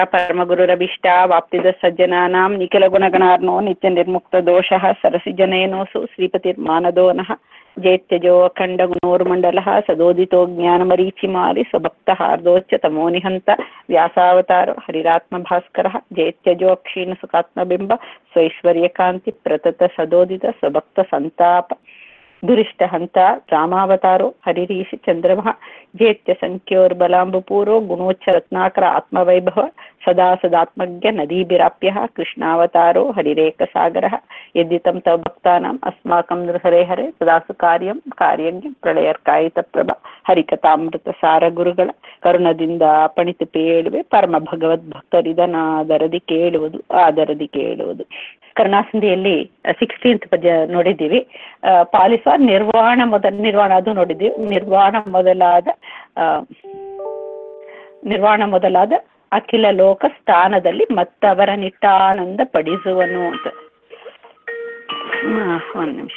ಪರಮಗುರುರಭಿಷ್ಟ ವಾಪ್ತಿದ ಸಜ್ಜನಾನಾಂ ನಿಖಿಲಗುಣಗಣಾರ್ನೋ ನಿತ್ಯ ನಿರ್ಮುಕ್ತ ದೋಷಃ ಸರಸಿಜನಯನೋಸು ಶ್ರೀಪತಿರ್ಮಾನದೋ ನಃ ಜೇತ್ಯಜೋ ಅಖಂಡ ಗುಣೋರ್ಮಂಡಲಃ ಸದೋದಿತೋ ಜ್ಞಾನಮರೀಚಿಮಾಲಿ ಸ್ವಭಕ್ತ ಹಾರ್ದೋಚ್ಚ ತಮೋ ನಿಹಂತ ವ್ಯಾಸಾವತಾರೋ ಹರಿರಾತ್ಮ ಭಾಸ್ಕರ ಜೇತ್ಯಜೋ ಕ್ಷೀಣ ಸುಖಾತ್ಮಬಿಂಬ ಸ್ವೈಶ್ವರ್ಯಕಾಂತಿ ಪ್ರತತ ಸದೋದಿತ ಸ್ವಭಕ್ತ ಸಂತಾಪ ದುರಿಷ್ಟ ಹಂತ ರಾಮಾವತಾರೋ ಹರಿರೀಶಿ ಚಂದ್ರಮಃ ಜೇತ್ಯ ಸಂಖ್ಯೋರ್ಬಲಾಂಬುಪೂರೋ ಗುಣೋಚ್ಚ ರತ್ನಾಕರ ಆತ್ಮವೈಭವ ಸದಾ ಸದಾತ್ಮಜ್ಞ ನದೀಭಿರಾಪ್ಯ ಕೃಷ್ಣಾವತಾರೋ ಹರಿರೇಕ ಸಾಗರ ಯದ್ದಿತಂ ತವ ಭಕ್ತಾನಾಂ ಅಸ್ಮಾಕಂ ನೃಹರೆ ಹರೆ ಸದಾಸು ಕಾರ್ಯಂ ಕಾರ್ಯಜ್ಞ ಪ್ರಳಯರ್ಕಾಯಿತ ಪ್ರಭ ಹರಿಕಥಾಮೃತ ಸಾರ ಗುರುಗಳ ಕರುಣದಿಂದ ಪಣಿತು ಪೇಳುವೆ ಪರಮ ಭಗವದ್ ಭಕ್ತರಿದನಾದರದಿ ಕೇಳುವುದು ಆದರದಿ ಕೇಳುವುದು ಕರುಣಾಸಂಧಿಯಲ್ಲಿ ಸಿಕ್ಸ್ಟೀನ್ತ್ ಪದ್ಯ ನೋಡಿದ್ದೀವಿ ಪಾಲಿಸ ನಿರ್ವಾಣ ಮೊದಲ ನಿರ್ವಾಣ ಅದು ನೋಡಿದ್ದೀವಿ ನಿರ್ವಾಣ ಮೊದಲಾದ ಆ, ನಿರ್ವಾಣ ಮೊದಲಾದ ಅಖಿಲ ಲೋಕ ಸ್ಥಾನದಲ್ಲಿ ಮತ್ತವರ ನಿಟ್ಟಾನಂದ ಪಡಿಸುವನು ಅಂತ ಹ್ಮ್, ಒಂದ್ ನಿಮಿಷ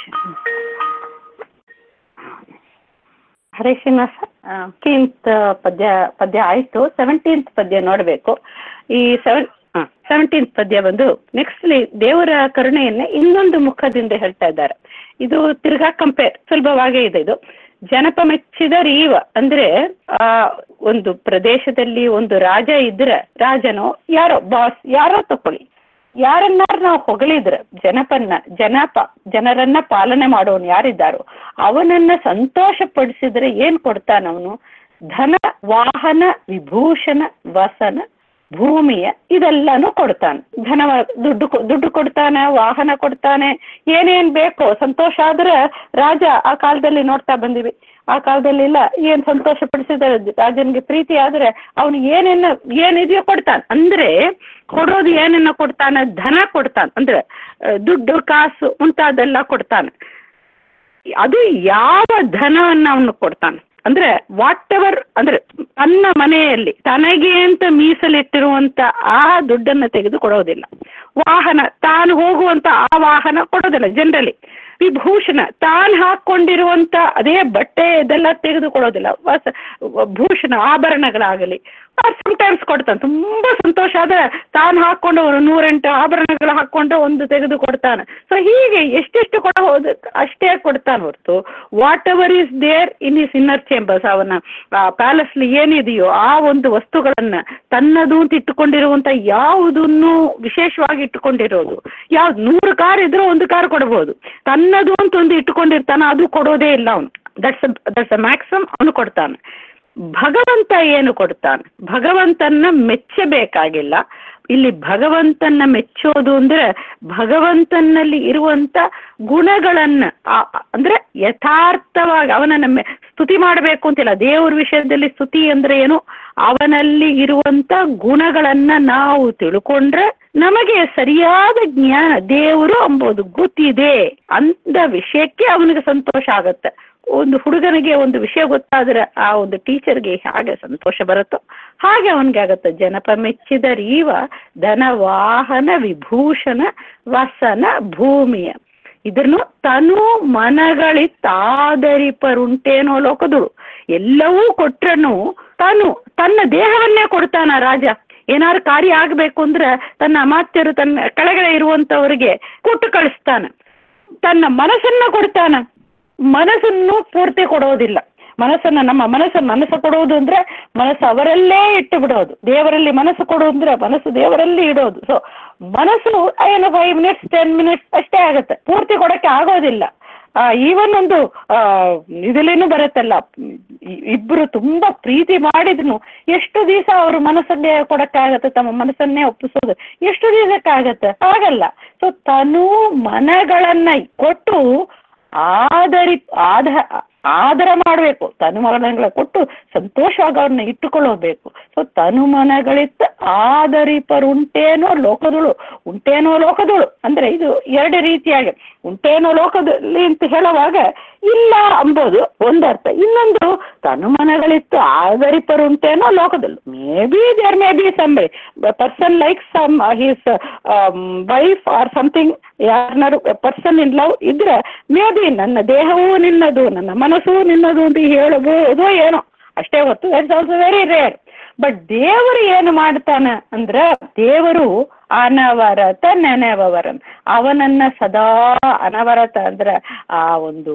ಹರೇ ಶ್ರೀನಿವಾಸ ಫಿಫ್ಟೀನ್ತ್ ಪದ್ಯ ಪದ್ಯ ಆಯಿತು ಸೆವೆಂಟೀನ್ತ್ ಪದ್ಯ ನೋಡಬೇಕು ಈ ಸೆವೆನ್ ಹಾಂ ಸೆವೆಂಟೀನ್ತ್ ಪದ್ಯ ಬಂದು ನೆಕ್ಸ್ಟ್ ದೇವರ ಕರುಣೆಯನ್ನೇ ಇನ್ನೊಂದು ಮುಖದಿಂದ ಹೇಳ್ತಾ ಇದ್ದಾರೆ ಇದು ತಿರ್ಗಾ ಕಂಪೇರ್ ಸುಲಭವಾಗೇ ಇದೆ ಇದು ಜನಪ ಮೆಚ್ಚಿದ ರೀವ ಅಂದ್ರೆ ಆ ಒಂದು ಪ್ರದೇಶದಲ್ಲಿ ಒಂದು ರಾಜ ಇದ್ರೆ ರಾಜನೋ ಯಾರೋ ಬಾಸ್ ಯಾರೋ ತಕೊಳ್ಳಿ ಯಾರನ್ನಾರು ನಾವು ಹೊಗಳಿದ್ರೆ ಜನಪನ್ನ ಜನಪ ಜನರನ್ನ ಪಾಲನೆ ಮಾಡೋನು ಯಾರಿದ್ದಾರೋ ಅವನನ್ನ ಸಂತೋಷ ಪಡಿಸಿದ್ರೆ ಏನ್ ಕೊಡ್ತಾನವನು ಧನ ವಾಹನ ವಿಭೂಷಣ ವಸನ ಭೂಮಿಯ ಇದೆಲ್ಲಾನು ಕೊಡ್ತಾನೆ ಧನ ದುಡ್ಡು ಕೊ- ದುಡ್ಡು ಕೊಡ್ತಾನೆ ವಾಹನ ಕೊಡ್ತಾನೆ ಏನೇನ್ ಬೇಕೋ ಸಂತೋಷ ಆದ್ರೆ ರಾಜ ಆ ಕಾಲದಲ್ಲಿ ನೋಡ್ತಾ ಬಂದಿವಿ ಆ ಕಾಲದಲ್ಲಿಲ್ಲ ಏನ್ ಸಂತೋಷ ಪಡಿಸಿದ್ರೆ ರಾಜನಿಗೆ ಪ್ರೀತಿ ಆದ್ರೆ ಅವನು ಏನೇನ ಏನಿದೆಯೋ ಕೊಡ್ತಾನೆ ಅಂದ್ರೆ ಕೊಡೋದು ಏನನ್ನ ಕೊಡ್ತಾನೆ ಧನ ಕೊಡ್ತಾನೆ ಅಂದ್ರೆ ಆ, ದುಡ್ಡು ಕಾಸು ಮುಂತಾದೆಲ್ಲ ಕೊಡ್ತಾನೆ ಅದು ಯಾವ ಧನವನ್ನ ಅವನು ಕೊಡ್ತಾನೆ ಅಂದ್ರೆ ವಾಟ್ ಎವರ್ ಅಂದ್ರೆ ತನ್ನ ಮನೆಯಲ್ಲಿ ತನಗೆ ಅಂತ ಮೀಸಲಿಟ್ಟಿರುವಂತ ಆ ದುಡ್ಡನ್ನ ತೆಗೆದು ಕೊಡೋದಿಲ್ಲ ವಾಹನ ತಾನು ಹೋಗುವಂತ ಆ ವಾಹನ ಕೊಡೋದಿಲ್ಲ ಜನರಲಿ ವಿಭೂಷಣ ತಾನು ಹಾಕೊಂಡಿರುವಂತ ಅದೇ ಬಟ್ಟೆ ಇದೆಲ್ಲ ತೆಗೆದು ಕೊಡೋದಿಲ್ಲ ವಸ ಭೂಷಣ ಆಭರಣಗಳಾಗಲಿ ಸಮಟೈಮ್ಸ್ ಕೊಡ್ತಾನೆ ತುಂಬಾ ಸಂತೋಷ ಆದ್ರೆ ತಾನು ಹಾಕೊಂಡು ಒಂದು ನೂರೆಂಟು ಆಭರಣಗಳು ಹಾಕೊಂಡು ಒಂದು ತೆಗೆದು ಕೊಡ್ತಾನೆ ಸೊ ಹೀಗೆ ಎಷ್ಟೆಷ್ಟು ಕೊಡ ಹೋದ ಅಷ್ಟೇ ಕೊಡ್ತಾನೆ ಹೊರತು whatever is there in is inner chambers ಅವನ ಪ್ಯಾಲೇಸ್ಲಿ ಏನಿದೆಯೋ ಆ ಒಂದು ವಸ್ತುಗಳನ್ನ ತನ್ನದು ಅಂತ ಇಟ್ಟುಕೊಂಡಿರುವಂತ ಯಾವುದನ್ನು ವಿಶೇಷವಾಗಿ ಇಟ್ಟುಕೊಂಡಿರೋದು ಯಾವ್ದು ನೂರು ಕಾರ್ ಇದ್ರೆ ಒಂದು ಕಾರ್ ಕೊಡ್ಬೋದು ತನ್ನದು ಅಂತ ಒಂದು ಇಟ್ಟುಕೊಂಡಿರ್ತಾನೆ ಅದು ಕೊಡೋದೇ ಇಲ್ಲ ಅವನು ದಟ್ಸ್ ದಟ್ಸ್ ಅ ಮ್ಯಾಕ್ಸಿಮಮ್ ಅವನು ಕೊಡ್ತಾನೆ ಭಗವಂತ ಏನು ಕೊಡ್ತಾನೆ ಭಗವಂತನ ಮೆಚ್ಚಬೇಕಾಗಿಲ್ಲ ಇಲ್ಲಿ ಭಗವಂತನ ಮೆಚ್ಚೋದು ಅಂದ್ರೆ ಭಗವಂತನಲ್ಲಿ ಇರುವಂತ ಗುಣಗಳನ್ನ ಆ- ಅಂದ್ರೆ ಯಥಾರ್ಥವಾಗಿ ಅವನನ್ನ ಮೆ- ಸ್ತುತಿ ಮಾಡಬೇಕು ಅಂತಿಲ್ಲ ದೇವ್ರ ವಿಷಯದಲ್ಲಿ ಸ್ತುತಿ ಅಂದ್ರೆ ಏನು ಅವನಲ್ಲಿ ಇರುವಂತ ಗುಣಗಳನ್ನ ನಾವು ತಿಳ್ಕೊಂಡ್ರೆ ನಮಗೆ ಸರಿಯಾದ ಜ್ಞಾನ ದೇವರು ಎಂಬುದು ಗೊತ್ತಿದೆ ಅಂದ ವಿಷಯಕ್ಕೆ ಅವನಿಗೆ ಸಂತೋಷ ಆಗತ್ತೆ ಒಂದು ಹುಡುಗನಿಗೆ ಒಂದು ವಿಷಯ ಗೊತ್ತಾದ್ರೆ ಆ ಒಂದು ಟೀಚರ್ಗೆ ಹಾಗೆ ಸಂತೋಷ ಬರುತ್ತೋ ಹಾಗೆ ಅವನಿಗೆ ಆಗತ್ತೆ ಜನಪ ಮೆಚ್ಚಿದ ರೀವ ಧನ ವಾಹನ ವಿಭೂಷಣ ವಸನ ಭೂಮಿಯ ಇದನ್ನು ತನು ಮನಗಳಿತ್ತಾದರಿಪರುಂಟೇನೋ ಲೋಕದುಳು ಎಲ್ಲವೂ ಕೊಟ್ರನು ತಾನು ತನ್ನ ದೇಹವನ್ನೇ ಕೊಡ್ತಾನ ರಾಜ ಏನಾದ್ರು ಕಾರ್ಯ ಆಗಬೇಕು ಅಂದ್ರೆ ತನ್ನ ಅಮಾತ್ಯರು ತನ್ನ ಕೆಳಗಡೆ ಇರುವಂತವರಿಗೆ ಕೊಟ್ಟು ಕಳಿಸ್ತಾನೆ ತನ್ನ ಮನಸ್ಸನ್ನ ಕೊಡ್ತಾನ ಮನಸ್ಸನ್ನು ಪೂರ್ತಿ ಕೊಡೋದಿಲ್ಲ ಮನಸ್ಸನ್ನ ನಮ್ಮ ಮನಸ್ಸು ಮನಸ್ಸು ಕೊಡೋದು ಅಂದ್ರೆ ಮನಸ್ಸು ಅವರಲ್ಲೇ ಇಟ್ಟು ಬಿಡೋದು ದೇವರಲ್ಲಿ ಮನಸ್ಸು ಕೊಡೋದು ಅಂದ್ರೆ ಮನಸ್ಸು ದೇವರಲ್ಲಿ ಇಡೋದು ಸೊ ಮನಸ್ಸು ಏನು ಫೈವ್ ಮಿನಿಟ್ಸ್ ಟೆನ್ ಮಿನಿಟ್ಸ್ ಅಷ್ಟೇ ಆಗುತ್ತೆ ಪೂರ್ತಿ ಕೊಡಕ್ಕೆ ಆಗೋದಿಲ್ಲ ಈವನ್ ಒಂದು ಆ, ಇದ್ರಲ್ಲೇನು ಬರುತ್ತಲ್ಲ ಇ- ಇಬ್ರು ತುಂಬಾ ಪ್ರೀತಿ ಮಾಡಿದ್ನು ಎಷ್ಟು ದಿವಸ ಅವ್ರ ಮನಸ್ಸನ್ನೇ ಕೊಡಕ್ಕಾಗತ್ತೆ ತಮ್ಮ ಮನಸ್ಸನ್ನೇ ಒಪ್ಪಿಸೋದು ಎಷ್ಟು ದಿವಸಕ್ಕಾಗತ್ತೆ ಆಗಲ್ಲ ಸೊ ತನು ಮನಗಳನ್ನ ಕೊಟ್ಟು ಆದರಿ ಆದ ಆದರ ಮಾಡಬೇಕು ತನು ಮನಗಳ ಕೊಟ್ಟು ಸಂತೋಷವಾಗಿ ಅವ್ರನ್ನ ಇಟ್ಟುಕೊಳ್ಳಬೇಕು ಸೊ ತನು ಮನಗಳಿತ್ತ ಆದರಿಪರುಂಟೇನೋ ಲೋಕದಳು ಉಂಟೇನೋ ಲೋಕದಳು ಅಂದ್ರೆ ಇದು ಎರಡು ರೀತಿಯಾಗಿ ಉಂಟೇನೋ ಲೋಕದಲ್ಲಿ ಅಂತ ಹೇಳುವಾಗ ಇಲ್ಲ ಅಂಬೋದು ಒಂದರ್ಥ ಇನ್ನೊಂದು ತನು ಮನಗಳಿತ್ತು ಆದರಿಪರುಂಟೇನೋ ಲೋಕದಳು maybe there maybe some person like some his wife or something ಯಾರನ್ನಾರು ಪರ್ಸನ್ ಇನ್ ಲವ್ ಇದ್ರೆ ಮೇ ಬಿ ನನ್ನ ದೇಹವೂ ನಿನ್ನದು ನನ್ನ ಮನಸ್ಸು ನಿನ್ನದು ಅಂತ ಹೇಳಬಹುದು ಏನೋ ಅಷ್ಟೇ ಹೊತ್ತು that's also very rare but ದೇವರು ಏನು ಮಾಡ್ತಾನ ಅಂದ್ರ ದೇವರು ಅನವರತ ನೆನೆವವರನ್ ಅವನನ್ನ ಸದಾ ಅನವರತ ಅಂದ್ರೆ ಆ ಒಂದು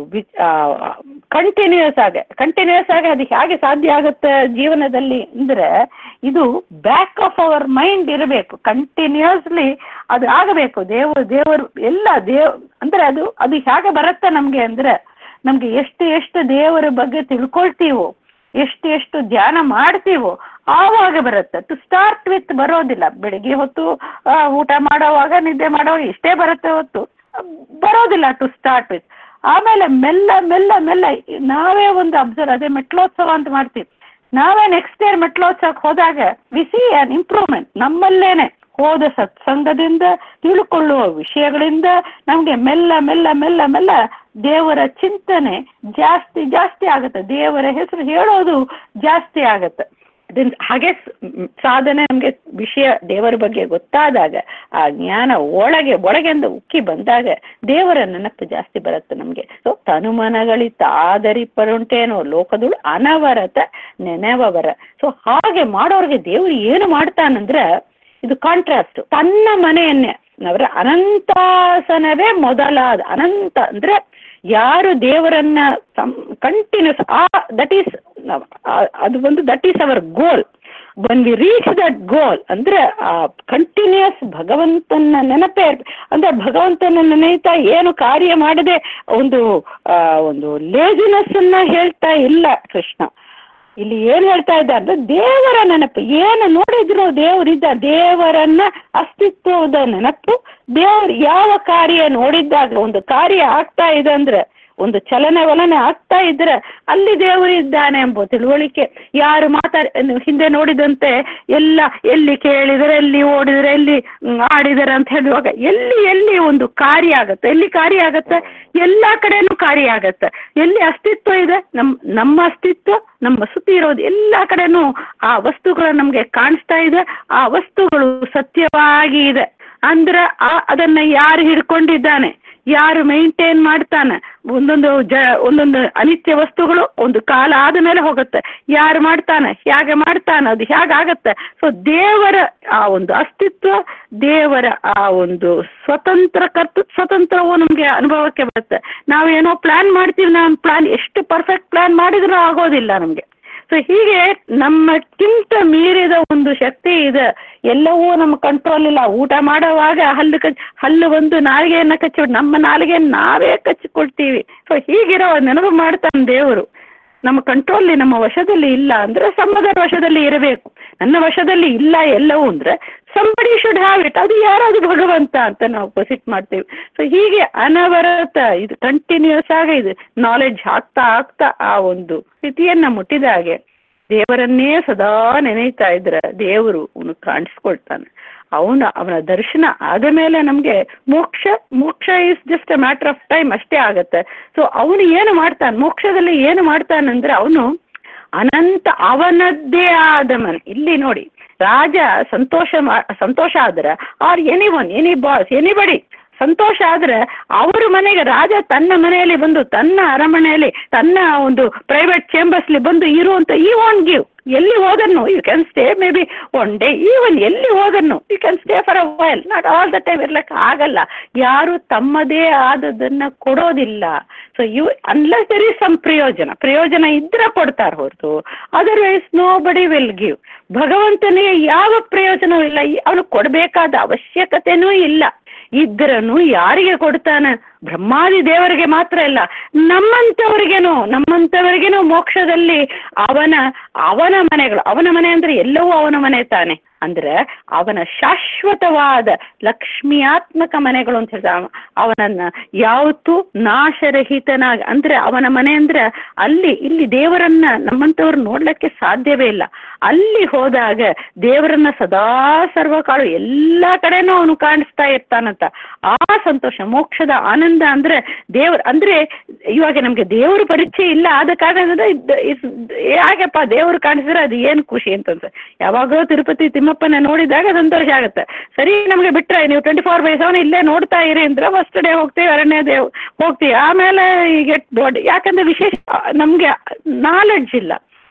ಕಂಟಿನ್ಯೂಸ್ ಆಗಿ ಕಂಟಿನ್ಯೂಸ್ ಆಗಿ ಅದು ಹೇಗೆ ಸಾಧ್ಯ ಆಗುತ್ತೆ ಜೀವನದಲ್ಲಿ ಅಂದ್ರೆ ಇದು ಬ್ಯಾಕ್ ಆಫ್ ಅವರ್ ಮೈಂಡ್ ಇರಬೇಕು ಕಂಟಿನ್ಯೂಸ್ಲಿ ಅದು ಆಗಬೇಕು ದೇವರು ದೇವರು ಎಲ್ಲ ದೇವ್ ಅಂದ್ರೆ ಅದು ಅದು ಹೇಗೆ ಬರುತ್ತೆ ನಮಗೆ ಅಂದ್ರೆ ನಮ್ಗೆ ಎಷ್ಟು ಎಷ್ಟು ದೇವರ ಬಗ್ಗೆ ತಿಳ್ಕೊಳ್ತೀವೋ ಎಷ್ಟು ಎಷ್ಟು ಧ್ಯಾನ ಮಾಡ್ತೀವೋ ಆವಾಗ ಬರುತ್ತೆ ಟು ಸ್ಟಾರ್ಟ್ ವಿತ್ ಬರೋದಿಲ್ಲ ಬೆಳಿಗ್ಗೆ ಹೊತ್ತು ಆ, ಊಟ ಮಾಡೋವಾಗ ನಿದ್ದೆ ಮಾಡೋವಾಗ ಇಷ್ಟೇ ಬರುತ್ತೆ ಹೊತ್ತು ಬರೋದಿಲ್ಲ ಟು ಸ್ಟಾರ್ಟ್ ವಿತ್ ಆಮೇಲೆ ಮೆಲ್ಲ ಮೆಲ್ಲ ಮೆಲ್ಲ ನಾವೇ ಒಂದು ಅಬ್ಸರ್ವ್ ಅದೇ ಮೆಟ್ಲೋತ್ಸವ ಅಂತ ಮಾಡ್ತೀವಿ ನಾವೇ ನೆಕ್ಸ್ಟ್ ಇಯರ್ ಮೆಟ್ಲೋತ್ಸವಕ್ಕೆ ಹೋದಾಗ ವಿ ಸಿ ಅನ್ ಇಂಪ್ರೂವ್ಮೆಂಟ್ ನಮ್ಮಲ್ಲೇನೆ ಹೋದ ಸತ್ಸಂಗದಿಂದ ತಿಳ್ಕೊಳ್ಳುವ ವಿಷಯಗಳಿಂದ ನಮಗೆ ಮೆಲ್ಲ ಮೆಲ್ಲ ಮೆಲ್ಲ ಮೆಲ್ಲ ದೇವರ ಚಿಂತನೆ ಜಾಸ್ತಿ ಜಾಸ್ತಿ ಆಗುತ್ತೆ ದೇವರ ಹೆಸರು ಹೇಳೋದು ಜಾಸ್ತಿ ಆಗುತ್ತೆ ಅದರಿಂದ ಹಾಗೆ ಸ್- ಮ್, ಸಾಧನೆ ನಮಗೆ ವಿಷಯ ದೇವರ ಬಗ್ಗೆ ಗೊತ್ತಾದಾಗ ಆ ಜ್ಞಾನ ಒಳಗೆ ಒಳಗೆಂದು ಉಕ್ಕಿ ಬಂದಾಗ ದೇವರ ನೆನಪು ಜಾಸ್ತಿ ಬರುತ್ತೆ ನಮಗೆ ಸೊ ತನುಮನಗಳಿತ ಆದರಿಪರುಂಟೇನೋ ಲೋಕದಳು ಅನವರತ ನೆನೆವವರ ಸೊ ಹಾಗೆ ಮಾಡೋರಿಗೆ ದೇವರು ಏನು ಮಾಡ್ತಾನಂದ್ರೆ ಇದು ಕಾಂಟ್ರಾಸ್ಟ್ ತನ್ನ ಮನೆಯನ್ನೇ ಅವರ ಅನಂತಾಸನವೇ ಮೊದಲಾದ ಅನಂತ ಅಂದ್ರೆ ಯಾರು ದೇವರನ್ನ ಕಂಟಿನ್ಯೂಸ್ ಆ ದಟ್ ಈಸ್ ಅದು ಒಂದು that is our goal when we reach that goal ಅಂದ್ರೆ ಆ ಕಂಟಿನ್ಯೂಸ್ ಭಗವಂತನ ನೆನಪೇ ಅಂದ್ರೆ ಭಗವಂತನ ನೆನೆಯುತ್ತಾ ಏನು ಕಾರ್ಯ ಮಾಡದೆ ಒಂದು ಆ, ಒಂದು ಲೇಜಿನೆಸ್ ಅನ್ನ ಹೇಳ್ತಾ ಇಲ್ಲ ಕೃಷ್ಣ ಇಲ್ಲಿ ಏನ್ ಹೇಳ್ತಾ ಇದ್ದ ಅಂದ್ರೆ ದೇವರ ನೆನಪು ಏನು ನೋಡಿದ್ರು ದೇವರಿದ್ದ ದೇವರನ್ನ ಅಸ್ತಿತ್ವದ ನೆನಪು ದೇವ್ರ ಯಾವ ಕಾರ್ಯ ನೋಡಿದ್ದಾಗ ಒಂದು ಕಾರ್ಯ ಆಗ್ತಾ ಇದೆ ಅಂದ್ರೆ ಒಂದು ಚಲನೆ ವಲನೆ ಆಗ್ತಾ ಇದ್ರೆ ಅಲ್ಲಿ ದೇವರು ಇದ್ದಾನೆ ಎಂಬ ತಿಳುವಳಿಕೆ ಯಾರು ಮಾತಾಡ ಹಿಂದೆ ನೋಡಿದಂತೆ ಎಲ್ಲ ಎಲ್ಲಿ ಕೇಳಿದರೆ ಎಲ್ಲಿ ಓಡಿದರೆ ಎಲ್ಲಿ ಮ್, ಆಡಿದರೆ ಅಂತ ಹೇಳುವಾಗ ಎಲ್ಲಿ ಎಲ್ಲಿ ಒಂದು ಕಾರ್ಯ ಆಗತ್ತೆ ಎಲ್ಲಿ ಕಾರ್ಯ ಆಗತ್ತೆ ಎಲ್ಲ ಕಡೆನೂ ಕಾರ್ಯ ಆಗತ್ತೆ ಎಲ್ಲಿ ಅಸ್ತಿತ್ವ ಇದೆ ನಮ್ಮ ನಮ್ಮ ಅಸ್ತಿತ್ವ ನಮ್ಮ ಸುತ್ತಿ ಇರೋದು ಎಲ್ಲ ಕಡೆನೂ ಆ ವಸ್ತುಗಳು ನಮಗೆ ಕಾಣಿಸ್ತಾ ಇದೆ ಆ ವಸ್ತುಗಳು ಸತ್ಯವಾಗಿ ಇದೆ ಅಂದ್ರೆ ಆ ಅದನ್ನ ಯಾರು ಹಿಡ್ಕೊಂಡಿದ್ದಾನೆ ಯಾರು ಮೇಂಟೈನ್ ಮಾಡ್ತಾನೆ ಒಂದೊಂದು ಜ ಒಂದೊಂದು ಅನಿತ್ಯ ವಸ್ತುಗಳು ಒಂದು ಕಾಲ ಆದ ಮೇಲೆ ಹೋಗುತ್ತೆ ಯಾರು ಮಾಡ್ತಾನೆ ಹೇಗೆ ಮಾಡ್ತಾನೆ ಅದು ಹೇಗಾಗತ್ತೆ ಸೊ ದೇವರ ಆ ಒಂದು ಅಸ್ತಿತ್ವ ದೇವರ ಆ ಒಂದು ಸ್ವತಂತ್ರ ಕರ್ತ ಸ್ವತಂತ್ರವು ನಮಗೆ ಅನುಭವಕ್ಕೆ ಬರುತ್ತೆ ನಾವೇನೋ ಪ್ಲಾನ್ ಮಾಡ್ತೀವಿ ನಾವು ಪ್ಲಾನ್ ಎಷ್ಟು ಪರ್ಫೆಕ್ಟ್ ಪ್ಲಾನ್ ಮಾಡಿದ್ರೂ ಆಗೋದಿಲ್ಲ ನಮಗೆ ಸೊ ಹೀಗೆ ನಮ್ಮಕ್ಕಿಂತ ಮೀರಿದ ಒಂದು ಶಕ್ತಿ ಇದೆ ಎಲ್ಲವೂ ನಮ್ಮ ಕಂಟ್ರೋಲ್ ಇಲ್ಲ ಊಟ ಮಾಡುವಾಗ ಹಲ್ಲು ಕಚ್ ಹಲ್ಲು ಒಂದು ನಾಲಿಗೆಯನ್ನು ಕಚ್ಚಿ ನಮ್ಮ ನಾಲಿಗೆಯನ್ನು ನಾವೇ ಕಚ್ಚಿಕೊಳ್ತೀವಿ ಸೊ ಹೀಗಿರೋ ನೆನಪು ಮಾಡ್ತಾನೆ ದೇವರು ನಮ್ಮ ಕಂಟ್ರೋಲ್ ನಮ್ಮ ವಶದಲ್ಲಿ ಇಲ್ಲ ಅಂದ್ರೆ ಸಂಬಂಧದ ವಶದಲ್ಲಿ ಇರಬೇಕು ನನ್ನ ವಶದಲ್ಲಿ ಇಲ್ಲ ಎಲ್ಲವೂ ಅಂದ್ರೆ ಸಂಬಡಿ ಶುಡ್ ಹ್ಯಾವ್ ಇಟ್ ಅದು ಯಾರಾದ್ರು ಭಗವಂತ ಅಂತ ನಾವು ಪೊಸಿಟ್ ಮಾಡ್ತೀವಿ ಸೊ ಹೀಗೆ ಅನವರತ ಇದು ಕಂಟಿನ್ಯೂಸ್ ಆಗಿ ಇದು ನಾಲೆಡ್ಜ್ ಆಗ್ತಾ ಆಗ್ತಾ ಆ ಒಂದು ಸ್ಥಿತಿಯನ್ನ ಮುಟ್ಟಿದ ಹಾಗೆ ದೇವರನ್ನೇ ಸದಾ ನೆನೆಯುತ್ತಾ ಇದ್ರೆ ದೇವರು ಅವನು ಕಾಣಿಸ್ಕೊಳ್ತಾನೆ ಅವನ ಅವನ ದರ್ಶನ ಆದ ಮೇಲೆ ನಮಗೆ ಮೋಕ್ಷ ಮೋಕ್ಷ is just a matter of time ಅಷ್ಟೇ ಆಗತ್ತೆ ಸೊ ಅವನು ಏನು ಮಾಡ್ತಾನೆ ಮೋಕ್ಷದಲ್ಲಿ ಏನು ಮಾಡ್ತಾನಂದ್ರೆ ಅವನು ಅನಂತ ಅವನದ್ದೇ ಆದ ಮನೆ ಇಲ್ಲಿ ನೋಡಿ ರಾಜ ಸಂತೋಷ ಮಾ- ಸಂತೋಷ ಆದ್ರೆ or anyone any boss anybody ಸಂತೋಷ ಆದ್ರೆ ಅವ್ರ ಮನೆಗೆ ರಾಜ ತನ್ನ ಮನೆಯಲ್ಲಿ ಬಂದು ತನ್ನ ಅರಮನೆಯಲ್ಲಿ ತನ್ನ ಒಂದು ಪ್ರೈವೇಟ್ ಚೇಂಬರ್ಸ್ಲಿ ಬಂದು ಇರುವಂತ ಈ ವಾಂಟ್ ಗಿವ್ ಎಲ್ಲಿ ಹೋದನ್ನು you can stay maybe one day even ಎಲ್ಲಿ ಹೋದನ್ನು you can stay for a while not all the time ಇರ್ಲಿಕ್ಕೆ ಆಗಲ್ಲ ಯಾರು ತಮ್ಮದೇ ಆದದನ್ನ ಕೊಡೋದಿಲ್ಲ so you unless there is some ಪ್ರಯೋಜನ ಪ್ರಯೋಜನ ಇದ್ರೆ ಕೊಡ್ತಾರೆ ಹೊರತು otherwise nobody will give ಭಗವಂತನಿಗೆ ಯಾವ ಪ್ರಯೋಜನವೂ ಇಲ್ಲ ಅವನು ಕೊಡಬೇಕಾದ ಅವಶ್ಯಕತೆನೂ ಇಲ್ಲ ಇದ್ರನು ಯಾರಿಗೆ ಕೊಡ್ತಾನೆ ಬ್ರಹ್ಮಾದಿ ದೇವರಿಗೆ ಮಾತ್ರ ಇಲ್ಲ ನಮ್ಮಂಥವರಿಗೇನು ನಮ್ಮಂಥವರಿಗೇನು ಮೋಕ್ಷದಲ್ಲಿ ಅವನ ಅವನ ಮನೆಗಳು ಅವನ ಮನೆ ಅಂದ್ರೆ ಎಲ್ಲವೂ ಅವನ ಮನೆ ತಾನೆ ಅಂದ್ರೆ ಅವನ ಶಾಶ್ವತವಾದ ಲಕ್ಷ್ಮಿಯಾತ್ಮಕ ಮನೆಗಳು ಅಂತ ಹೇಳ್ತಾರೆ ಅವ- ಅವನನ್ನ ಯಾವತ್ತೂ ನಾಶರಹಿತನಾಗಿ ಅಂದ್ರೆ ಅವನ ಮನೆ ಅಂದ್ರೆ ಅಲ್ಲಿ ಇಲ್ಲಿ ದೇವರನ್ನ ನಮ್ಮಂಥವ್ರು ನೋಡ್ಲಿಕ್ಕೆ ಸಾಧ್ಯವೇ ಇಲ್ಲ ಅಲ್ಲಿ ಹೋದಾಗ ದೇವರನ್ನ ಸದಾ ಸರ್ವಕಾಳು ಎಲ್ಲ ಕಡೆನೂ ಅವನು ಕಾಣಿಸ್ತಾ ಇರ್ತಾನಂತ ಆ ಸಂತೋಷ ಮೋಕ್ಷದ ಆನಂದ ಅಂದ್ರೆ ದೇವ್ರ ಅಂದ್ರೆ ಇವಾಗ ನಮ್ಗೆ ದೇವ್ರ ಪರಿಚಯ ಇಲ್ಲ ಆದ ಕಾರಣ ಯಾಕಪ್ಪ ದೇವ್ರು ಕಾಣಿಸಿದ್ರೆ ಅದು ಏನು ಖುಷಿ ಅಂತಂದ್ರೆ ಯಾವಾಗಲೂ ತಿರುಪತಿ ತಿಮ್ಮಪ್ಪನ ನೋಡಿದಾಗ ಸಂತೋಷ ಆಗುತ್ತೆ ಸರಿ ನಮಗೆ ಬಿಟ್ರೆ ನೀವು ಟ್ವೆಂಟಿ ಫೋರ್ ಬೈ ಸೆವೆನ್ ಇಲ್ಲೇ ನೋಡ್ತಾ ಇರಿ ಅಂದ್ರೆ ಫಸ್ಟ್ ಡೇ ಹೋಗ್ತೀವಿ ಎರಡನೇ ಡೇ ಹೋಗ್ತೀವಿ ಆಮೇಲೆ ಗೆಟ್ ಬೋರ್ಡ್ ಯಾಕಂದ್ರೆ ವಿಶೇಷ ನಮಗೆ ನಾಲೆಡ್ಜ್ ಇಲ್ಲ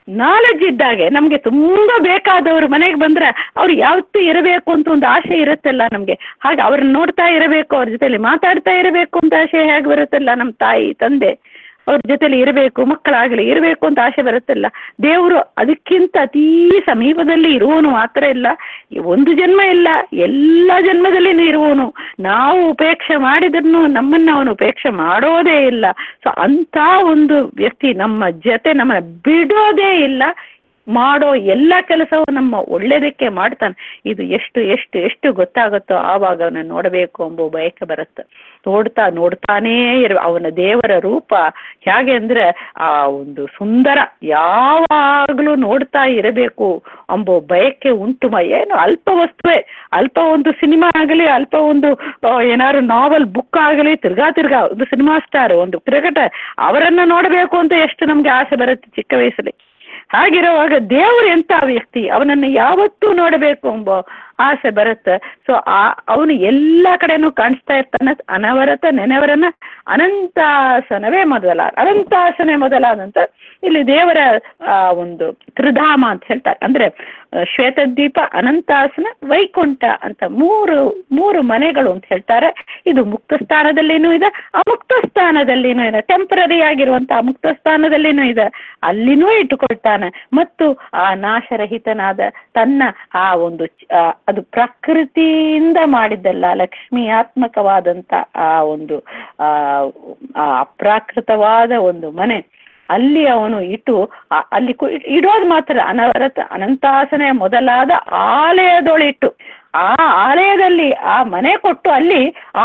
ನಾಲೆಜ್ ಇದ್ದಾಗೆ ನಮಗೆ ತುಂಬ ಬೇಕಾದವರು ಮನೆಗೆ ಬಂದರೆ ಅವ್ರು ಯಾವತ್ತೂ ಇರಬೇಕು ಅಂತ ಒಂದು ಆಸೆ ಇರುತ್ತಲ್ಲ ನಮಗೆ ಹಾಗೆ ಅವ್ರನ್ನ ನೋಡ್ತಾ ಇರಬೇಕು ಅವ್ರ ಜೊತೆಲಿ ಮಾತಾಡ್ತಾ ಇರಬೇಕು ಅಂತ ಆಸೆ ಹೇಗೆ ಬರುತ್ತಲ್ಲ ನಮ್ಮ ತಾಯಿ ತಂದೆ ಅವ್ರ ಜೊತೆಲಿ ಇರಬೇಕು ಮಕ್ಕಳಾಗಲಿ ಇರಬೇಕು ಅಂತ ಆಸೆ ಬರುತ್ತಲ್ಲ ದೇವರು ಅದಕ್ಕಿಂತ ಅತೀ ಸಮೀಪದಲ್ಲಿ ಇರುವವನು ಮಾತ್ರ ಇಲ್ಲ ಈ ಒಂದು ಜನ್ಮ ಇಲ್ಲ ಎಲ್ಲ ಜನ್ಮದಲ್ಲಿನೂ ಇರುವವನು ನಾವು ಉಪೇಕ್ಷೆ ಮಾಡಿದ್ರು ನಮ್ಮನ್ನು ಅವನು ಉಪೇಕ್ಷೆ ಮಾಡೋದೇ ಇಲ್ಲ ಸೊ ಅಂಥ ಒಂದು ವ್ಯಕ್ತಿ ನಮ್ಮ ಜೊತೆ ನಮ್ಮನ್ನು ಬಿಡೋದೇ ಇಲ್ಲ ಮಾಡೋ ಎಲ್ಲ ಕೆಲಸವೂ ನಮ್ಮ ಒಳ್ಳೇದಕ್ಕೆ ಮಾಡ್ತಾನೆ ಇದು ಎಷ್ಟು ಎಷ್ಟು ಎಷ್ಟು ಗೊತ್ತಾಗುತ್ತೋ ಆವಾಗ ಅವನ ನೋಡಬೇಕು ಎಂಬ ಬಯಕೆ ಬರುತ್ತೆ ನೋಡ್ತಾ ನೋಡ್ತಾನೇ ಇರ ಅವನ ದೇವರ ರೂಪ ಹೇಗೆ ಅಂದರೆ ಆ ಒಂದು ಸುಂದರ ಯಾವಾಗಲೂ ನೋಡ್ತಾ ಇರಬೇಕು ಎಂಬ ಬಯಕೆ ಉಂಟು ಮ ಏನು ಅಲ್ಪ ವಸ್ತುವೇ ಅಲ್ಪ ಒಂದು ಸಿನಿಮಾ ಆಗಲಿ ಅಲ್ಪ ಒಂದು ಆ, ಏನಾದ್ರು ನಾವಲ್ ಬುಕ್ ಆಗಲಿ ತಿರ್ಗಾ ತಿರ್ಗಾ ಒಂದು ಸಿನಿಮಾ ಸ್ಟಾರ್ ಒಂದು ಕ್ರಿಕೆಟ್ ಅವರನ್ನು ನೋಡಬೇಕು ಅಂತ ಎಷ್ಟು ನಮಗೆ ಆಸೆ ಬರುತ್ತೆ ಚಿಕ್ಕ ವಯಸ್ಸಲ್ಲಿ ಹಾಗಿರುವಾಗ ದೇವರು ಎಂಥ ವ್ಯಕ್ತಿ ಅವನನ್ನು ಯಾವತ್ತೂ ನೋಡಬೇಕು ಎಂಬ ಆಸೆ ಬರುತ್ತೆ ಸೊ ಆ ಅವನು ಎಲ್ಲ ಕಡೆನೂ ಕಾಣಿಸ್ತಾ ಇರ್ತಾನೆ ಅನವರತ ನೆನೆವರನ್ನ ಅನಂತಾಸನವೇ ಮೊದಲ ಅನಂತಾಸನೇ ಮೊದಲಾದಂತ ಇಲ್ಲಿ ದೇವರ ಆ, ಒಂದು ತ್ರಿಧಾಮ ಅಂತ ಹೇಳ್ತಾರೆ ಅಂದ್ರೆ ಆ, ಶ್ವೇತದ್ವೀಪ ಅನಂತಾಸನ ವೈಕುಂಠ ಅಂತ ಮೂರು ಮೂರು ಮನೆಗಳು ಅಂತ ಹೇಳ್ತಾರೆ ಇದು ಮುಕ್ತ ಸ್ಥಾನದಲ್ಲಿನೂ ಇದೆ ಅಮುಕ್ತ ಸ್ಥಾನದಲ್ಲಿನೂ ಇದೆ ಟೆಂಪರರಿ ಆಗಿರುವಂತ ಮುಕ್ತ ಸ್ಥಾನದಲ್ಲಿನೂ ಇದೆ ಅಲ್ಲಿನೂ ಇಟ್ಟುಕೊಳ್ತಾನೆ ಮತ್ತು ಆ ನಾಶರಹಿತನಾದ ತನ್ನ ಆ ಒಂದು ಚ- ಆ, ಅದು ಪ್ರಕೃತಿಯಿಂದ ಮಾಡಿದ್ದಲ್ಲ ಲಕ್ಷ್ಮೀಯಾತ್ಮಕವಾದಂತ ಆ ಒಂದು ಆ ಆ ಅಪ್ರಾಕೃತವಾದ ಒಂದು ಮನೆ ಅಲ್ಲಿ ಅವನು ಇಟ್ಟು ಆ- ಅಲ್ಲಿ ಕು- ಇಡೋದು ಮಾತ್ರ ಅನವರತ ಅನಂತಾಸನೆ ಮೊದಲಾದ ಆಲಯದೊಳಿಟ್ಟು ಆ ಆಲಯದಲ್ಲಿ ಆ ಮನೆ ಕೊಟ್ಟು ಅಲ್ಲಿ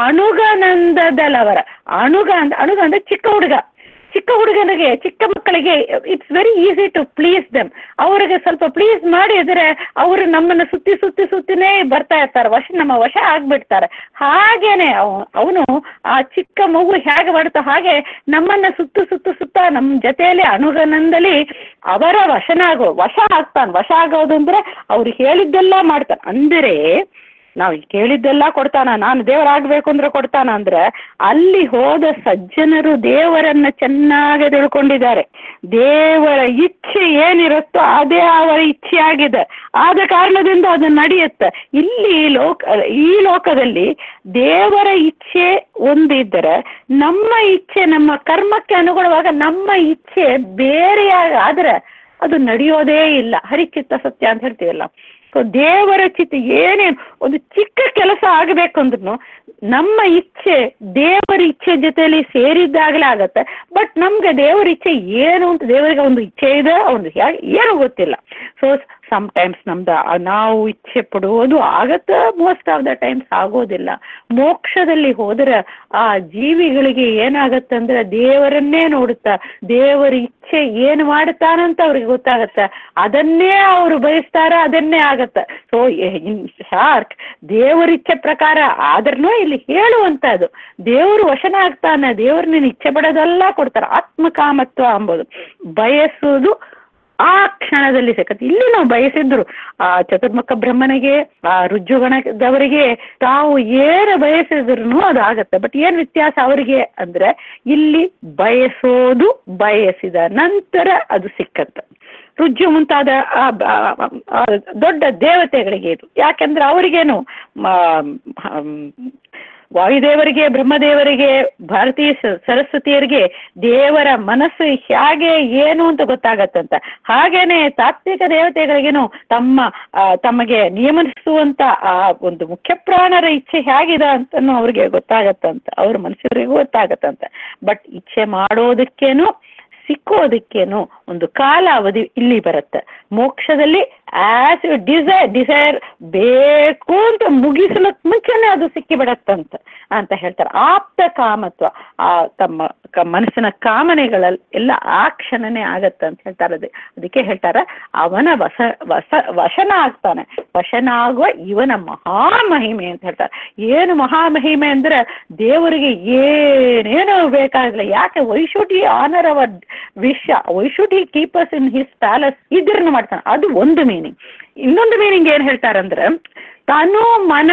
ಅಣುಗನಂದದಲವರ ಅಣುಗ ಅಂತ ಅಣುಗ ಅಂದ್ರೆ ಚಿಕ್ಕ ಹುಡುಗ ಚಿಕ್ಕ ಹುಡುಗನಿಗೆ ಚಿಕ್ಕ ಮಕ್ಕಳಿಗೆ it's very easy to please them ಅವರಿಗೆ ಸ್ವಲ್ಪ ಪ್ಲೀಸ್ ಮಾಡಿದರೆ ಅವರು ನಮ್ಮನ್ನು ಸುತ್ತಿ ಸುತ್ತಿ ಸುತ್ತಿನೇ ಬರ್ತಾ ಇರ್ತಾರೆ ವಶ ನಮ್ಮ ವಶ ಆಗ್ಬಿಡ್ತಾರೆ ಹಾಗೇನೆ ಅವನು ಆ ಚಿಕ್ಕ ಮಗು ಹೇಗೆ ಮಾಡ್ತಾ ಹಾಗೆ ನಮ್ಮನ್ನ ಸುತ್ತು ಸುತ್ತು ಸುತ್ತ ನಮ್ಮ ಜೊತೆಯಲ್ಲಿ ಅಣುಗನಂದಲಿ ಅವರ ವಶನಾಗೋ ವಶ ಆಗ್ತಾನೆ ವಶ ಆಗೋದು ಅಂದ್ರೆ ಅವ್ರು ಹೇಳಿದ್ದೆಲ್ಲ ಮಾಡ್ತಾನೆ ಅಂದರೆ ನಾವು ಕೇಳಿದ್ದೆಲ್ಲ ಕೊಡ್ತಾನ ನಾನು ದೇವರಾಗಬೇಕು ಅಂದ್ರೆ ಕೊಡ್ತಾನ ಅಂದ್ರೆ ಅಲ್ಲಿ ಹೋದ ಸಜ್ಜನರು ದೇವರನ್ನ ಚೆನ್ನಾಗಿ ತಿಳ್ಕೊಂಡಿದ್ದಾರೆ ದೇವರ ಇಚ್ಛೆ ಏನಿರುತ್ತೋ ಅದೇ ಅವರ ಇಚ್ಛೆ ಆಗಿದೆ ಆದ ಕಾರಣದಿಂದ ಅದು ನಡೆಯುತ್ತೆ ಇಲ್ಲಿ ಲೋಕ ಈ ಲೋಕದಲ್ಲಿ ದೇವರ ಇಚ್ಛೆ ಒಂದಿದ್ದರೆ ನಮ್ಮ ಇಚ್ಛೆ ನಮ್ಮ ಕರ್ಮಕ್ಕೆ ಅನುಗುಣವಾಗ ನಮ್ಮ ಇಚ್ಛೆ ಬೇರೆಯಾಗ ಆದ್ರೆ ಅದು ನಡೆಯೋದೇ ಇಲ್ಲ ಹರಿಚಿತ್ತ ಸತ್ಯ ಅಂತ ಹೇಳ್ತೀವಲ್ಲ ಸೊ ದೇವರ ಚಿತ್ತ ಏನೇನು ಒಂದು ಚಿಕ್ಕ ಕೆಲಸ ಆಗಬೇಕು ಅಂದ್ರೂ ನಮ್ಮ ಇಚ್ಛೆ ದೇವರ ಇಚ್ಛೆ ಜೊತೆಯಲ್ಲಿ ಸೇರಿದ್ದಾಗಲೇ ಆಗತ್ತೆ ಬಟ್ ನಮ್ಗೆ ದೇವರ ಇಚ್ಛೆ ಏನು ಅಂತ ದೇವರಿಗೆ ಒಂದು ಇಚ್ಛೆ ಇದೆ ಒಂದು ಹೇಗೆ ಏನು ಗೊತ್ತಿಲ್ಲ ಸೊ ಸಮ್ಟೈಮ್ಸ್ ನಮ್ದು ಆ ನಾವು ಇಚ್ಛೆ ಪಡುವುದು ಆಗತ್ತೆ ಮೋಸ್ಟ್ ಆಫ್ ದ ಟೈಮ್ಸ್ ಆಗೋದಿಲ್ಲ ಮೋಕ್ಷದಲ್ಲಿ ಹೋದರೆ ಆ ಜೀವಿಗಳಿಗೆ ಏನಾಗತ್ತೆ ಅಂದ್ರೆ ದೇವರನ್ನೇ ನೋಡುತ್ತಾ ದೇವರ ಇಚ್ಛೆ ಏನು ಮಾಡುತ್ತಾನಂತ ಅವ್ರಿಗೆ ಗೊತ್ತಾಗತ್ತೆ ಅದನ್ನೇ ಅವರು ಬಯಸ್ತಾರ ಅದನ್ನೇ ಆಗತ್ತೆ ಸೊ ಇನ್ ಶಾರ್ಟ್ ದೇವರ ಇಚ್ಛೆ ಪ್ರಕಾರ ಆದ್ರೂ ಇಲ್ಲಿ ಹೇಳುವಂಥದ್ದು ದೇವರು ವಶನ ಆಗ್ತಾನೆ ದೇವರು ನೀನು ಇಚ್ಛೆ ಪಡೋದೆಲ್ಲ ಕೊಡ್ತಾರೆ ಆತ್ಮಕಾಮತ್ವ ಅಂಬೋದು ಬಯಸುವುದು ಆ ಕ್ಷಣದಲ್ಲಿ ಸಿಕ್ಕತ್ತೆ ಇಲ್ಲಿ ನಾವು ಬಯಸಿದ್ರು ಆ ಚತುರ್ಮುಖ ಬ್ರಹ್ಮನಿಗೆ ಆ ರುಜುಗಣದವರಿಗೆ ತಾವು ಏನು ಬಯಸಿದ್ರು ಅದು ಆಗತ್ತೆ ಬಟ್ ಏನ್ ವ್ಯತ್ಯಾಸ ಅವರಿಗೆ ಅಂದ್ರೆ ಇಲ್ಲಿ ಬಯಸೋದು ಬಯಸಿದ ನಂತರ ಅದು ಸಿಕ್ಕತ್ತೆ ರುಜು ಮುಂತಾದ ಆ ಬ- ಆ ದೊಡ್ಡ ದೇವತೆಗಳಿಗೆ ಇದು ಯಾಕೆಂದ್ರೆ ಅವರಿಗೇನು ಮ- ಹಮ್, ವಾಯುದೇವರಿಗೆ ಬ್ರಹ್ಮದೇವರಿಗೆ ಭಾರತೀಯ ಸ- ಸರಸ್ವತಿಯರಿಗೆ ದೇವರ ಮನಸ್ಸು ಹೇಗೆ ಏನು ಅಂತ ಗೊತ್ತಾಗತ್ತಂತ ಹಾಗೇನೆ ತಾತ್ವಿಕ ದೇವತೆಗಳಿಗೇನು ತಮ್ಮ ಆ, ತಮಗೆ ನಿಯಮಿಸುವಂತ ಆ ಒಂದು ಮುಖ್ಯ ಪ್ರಾಣರ ಇಚ್ಛೆ ಹೇಗಿದೆ ಅಂತನೂ ಅವ್ರಿಗೆ ಗೊತ್ತಾಗತ್ತಂತ ಅವ್ರ ಮನುಷ್ಯರಿಗೂ ಗೊತ್ತಾಗತ್ತಂತ ಬಟ್ ಇಚ್ಛೆ ಮಾಡೋದಕ್ಕೇನು ಸಿಕ್ಕೋದಕ್ಕೇನು ಒಂದು ಕಾಲಾವಧಿ ಇಲ್ಲಿ ಬರುತ್ತೆ ಮೋಕ್ಷದಲ್ಲಿ ಆಸ್ ಡಿಸೈರ್ ಡಿಸೈರ್ ಬೇಕು ಅಂತ ಮುಗಿಸಲಕ್ ಮುಂಚೆನೆ ಅದು ಸಿಕ್ಕಿಬಿಡತ್ತಂತ ಅಂತ ಹೇಳ್ತಾರೆ ಆಪ್ತ ಕಾಮತ್ವ ಆ ತಮ್ಮ ಕ- ಮನಸ್ಸಿನ ಕಾಮನೆಗಳಲ್ಲಿ ಎಲ್ಲ ಆ ಕ್ಷಣನೇ ಆಗತ್ತೆ ಅಂತ ಹೇಳ್ತಾರೆ ಅದು ಅದಕ್ಕೆ ಹೇಳ್ತಾರೆ ಅವನ ವಶ ವಶ ವಶನ ಆಗ್ತಾನೆ ವಶನ ಆಗುವ ಇವನ ಮಹಾಮಹಿಮೆ ಅಂತ ಹೇಳ್ತಾರೆ ಏನು ಮಹಾಮಹಿಮೆ ಅಂದ್ರೆ ದೇವರಿಗೆ ಏನೇನು ಬೇಕಾಗಿಲ್ಲ ಯಾಕೆ why should he honour our ವಿಷ why should he keepers in his palace ಇದ್ರನ್ನು ಮಾಡ್ತಾನೆ ಅದು ಒಂದು ಮೀನಿಂಗ್ ಇನ್ನೊಂದು ಮೀನಿಂಗ್ ಏನ್ ಹೇಳ್ತಾರಂದ್ರೆ ತನು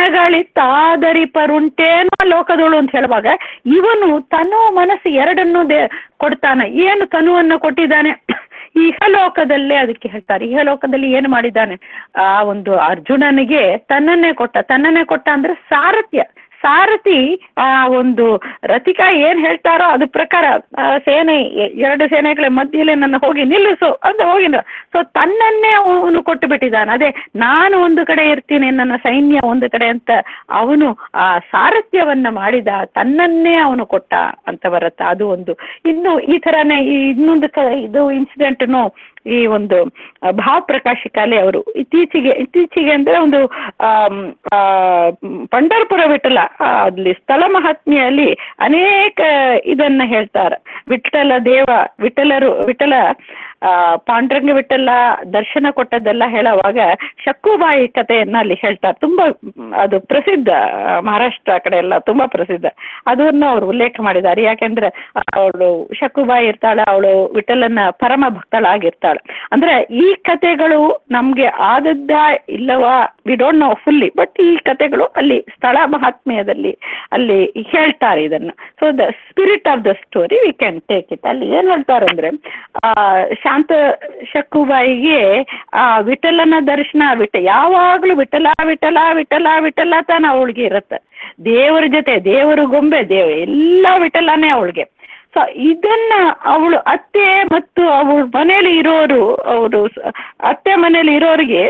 ಮನಗಳಿತ್ತಾದರಿಪರುಂಟೇನೋ ಲೋಕದೋಳು ಅಂತ ಹೇಳುವಾಗ ಇವನು ತನು ಮನಸ್ಸು ಎರಡನ್ನೂ ದೇ ಕೊಡ್ತಾನೆ ಏನು ತನುವನ್ನು ಕೊಟ್ಟಿದ್ದಾನೆ ಇಹಲೋಕದಲ್ಲೇ ಅದಕ್ಕೆ ಹೇಳ್ತಾರೆ ಇಹಲೋಕದಲ್ಲಿ ಏನು ಮಾಡಿದ್ದಾನೆ ಆ ಒಂದು ಅರ್ಜುನನಿಗೆ ತನ್ನನ್ನೇ ಕೊಟ್ಟ ತನ್ನನ್ನೇ ಕೊಟ್ಟ ಅಂದ್ರೆ ಸಾರಥ್ಯ ಸಾರಥಿ ಆ ಒಂದು ರಥಿಕ ಏನ್ ಹೇಳ್ತಾರೋ ಅದ್ರ ಪ್ರಕಾರ ಆ, ಸೇನೆ ಎ- ಎರಡು ಸೇನೆಗಳ ಮಧ್ಯದಲ್ಲಿ ನನ್ನ ಹೋಗಿ ನಿಲ್ಲಿಸು ಅಂತ ಹೋಗಿ ಸೊ ತನ್ನನ್ನೇ ಅವನು ಕೊಟ್ಟು ಬಿಟ್ಟಿದ್ದಾನೆ ಅದೇ ನಾನು ಒಂದು ಕಡೆ ಇರ್ತೀನಿ ನನ್ನ ಸೈನ್ಯ ಒಂದು ಕಡೆ ಅಂತ ಅವನು ಆ ಸಾರಥ್ಯವನ್ನ ಮಾಡಿದ ತನ್ನನ್ನೇ ಅವನು ಕೊಟ್ಟ ಅಂತ ಬರುತ್ತೆ ಅದು ಒಂದು ಇನ್ನು ಈ ಥರನೇ ಈ ಇನ್ನೊಂದು ಕ ಇದು ಇನ್ಸಿಡೆಂಟ್ನು ಈ ಒಂದು ಆ, ಭಾವಪ್ರಕಾಶಿಕಾಲೆ ಅವರು ಇತ್ತೀಚೆಗೆ ಇತ್ತೀಚೆಗೆ ಅಂದ್ರೆ ಒಂದು ಆಮ್, ಆ, ಮ್, ಪಂಢರಪುರ ವಿಠಲ ಆ, ಅಲ್ಲಿ ಸ್ಥಳ ಮಹಾತ್ಮೆಯಲ್ಲಿ ಅನೇಕ ಇದನ್ನ ಹೇಳ್ತಾರೆ ವಿಠಲ ದೇವ ವಿಠಲರು ವಿಠಲ ಆ, ಪಾಂಡುರಂಗ ವಿಠಲ ದರ್ಶನ ಕೊಟ್ಟದ್ದೆಲ್ಲ ಹೇಳುವಾಗ ಶಕ್ಕುಬಾಯಿ ಕಥೆಯನ್ನ ಅಲ್ಲಿ ಹೇಳ್ತಾರೆ ತುಂಬಾ ಮ್, ಅದು ಪ್ರಸಿದ್ಧ ಆ, ಮಹಾರಾಷ್ಟ್ರ ಕಡೆ ಎಲ್ಲ ತುಂಬಾ ಪ್ರಸಿದ್ಧ ಅದನ್ನು ಅವರು ಉಲ್ಲೇಖ ಮಾಡಿದ್ದಾರೆ ಯಾಕೆಂದ್ರೆ ಅವಳು ಶಕ್ಕುಬಾಯಿ ಇರ್ತಾಳೆ ಅವಳು ವಿಠಲನ ಪರಮ ಭಕ್ತಳಾಗಿರ್ತಾಳೆ ಅಂದ್ರೆ ಈ ಕಥೆಗಳು ನಮ್ಗೆ ಆದದ್ದ ಇಲ್ಲವಾ we don't know fully but ಈ ಕಥೆಗಳು ಅಲ್ಲಿ ಸ್ಥಳ ಮಹಾತ್ಮ್ಯದಲ್ಲಿ ಅಲ್ಲಿ ಹೇಳ್ತಾರೆ ಇದನ್ನ so the spirit of the story we can take it ಅಲ್ಲಿ ಏನ್ ಹೇಳ್ತಾರೆ ಅಂದ್ರೆ ಆ ಶಾಂತ ಶಕ್ಕುಬಾಯಿಗೆ ಆ ವಿಠಲನ ದರ್ಶನ ವಿಠ ಯಾವಾಗ್ಲೂ ವಿಠಲ ವಿಠಲ ವಿಠಲ ವಿಠಲ ತಾನ ಅವಳಿಗೆ ಇರುತ್ತೆ ದೇವರ ಜೊತೆ ದೇವರು ಗೊಂಬೆ ದೇವ ಎಲ್ಲ ವಿಠಲನೇ ಅವಳಿಗೆ ಸೊ ಇದನ್ನ ಅವಳು ಅತ್ತೆ ಮತ್ತು ಅವಳ ಮನೇಲಿ ಇರೋರು ಅವರು ಅತ್ತೆ ಮನೇಲಿ ಇರೋರಿಗೆ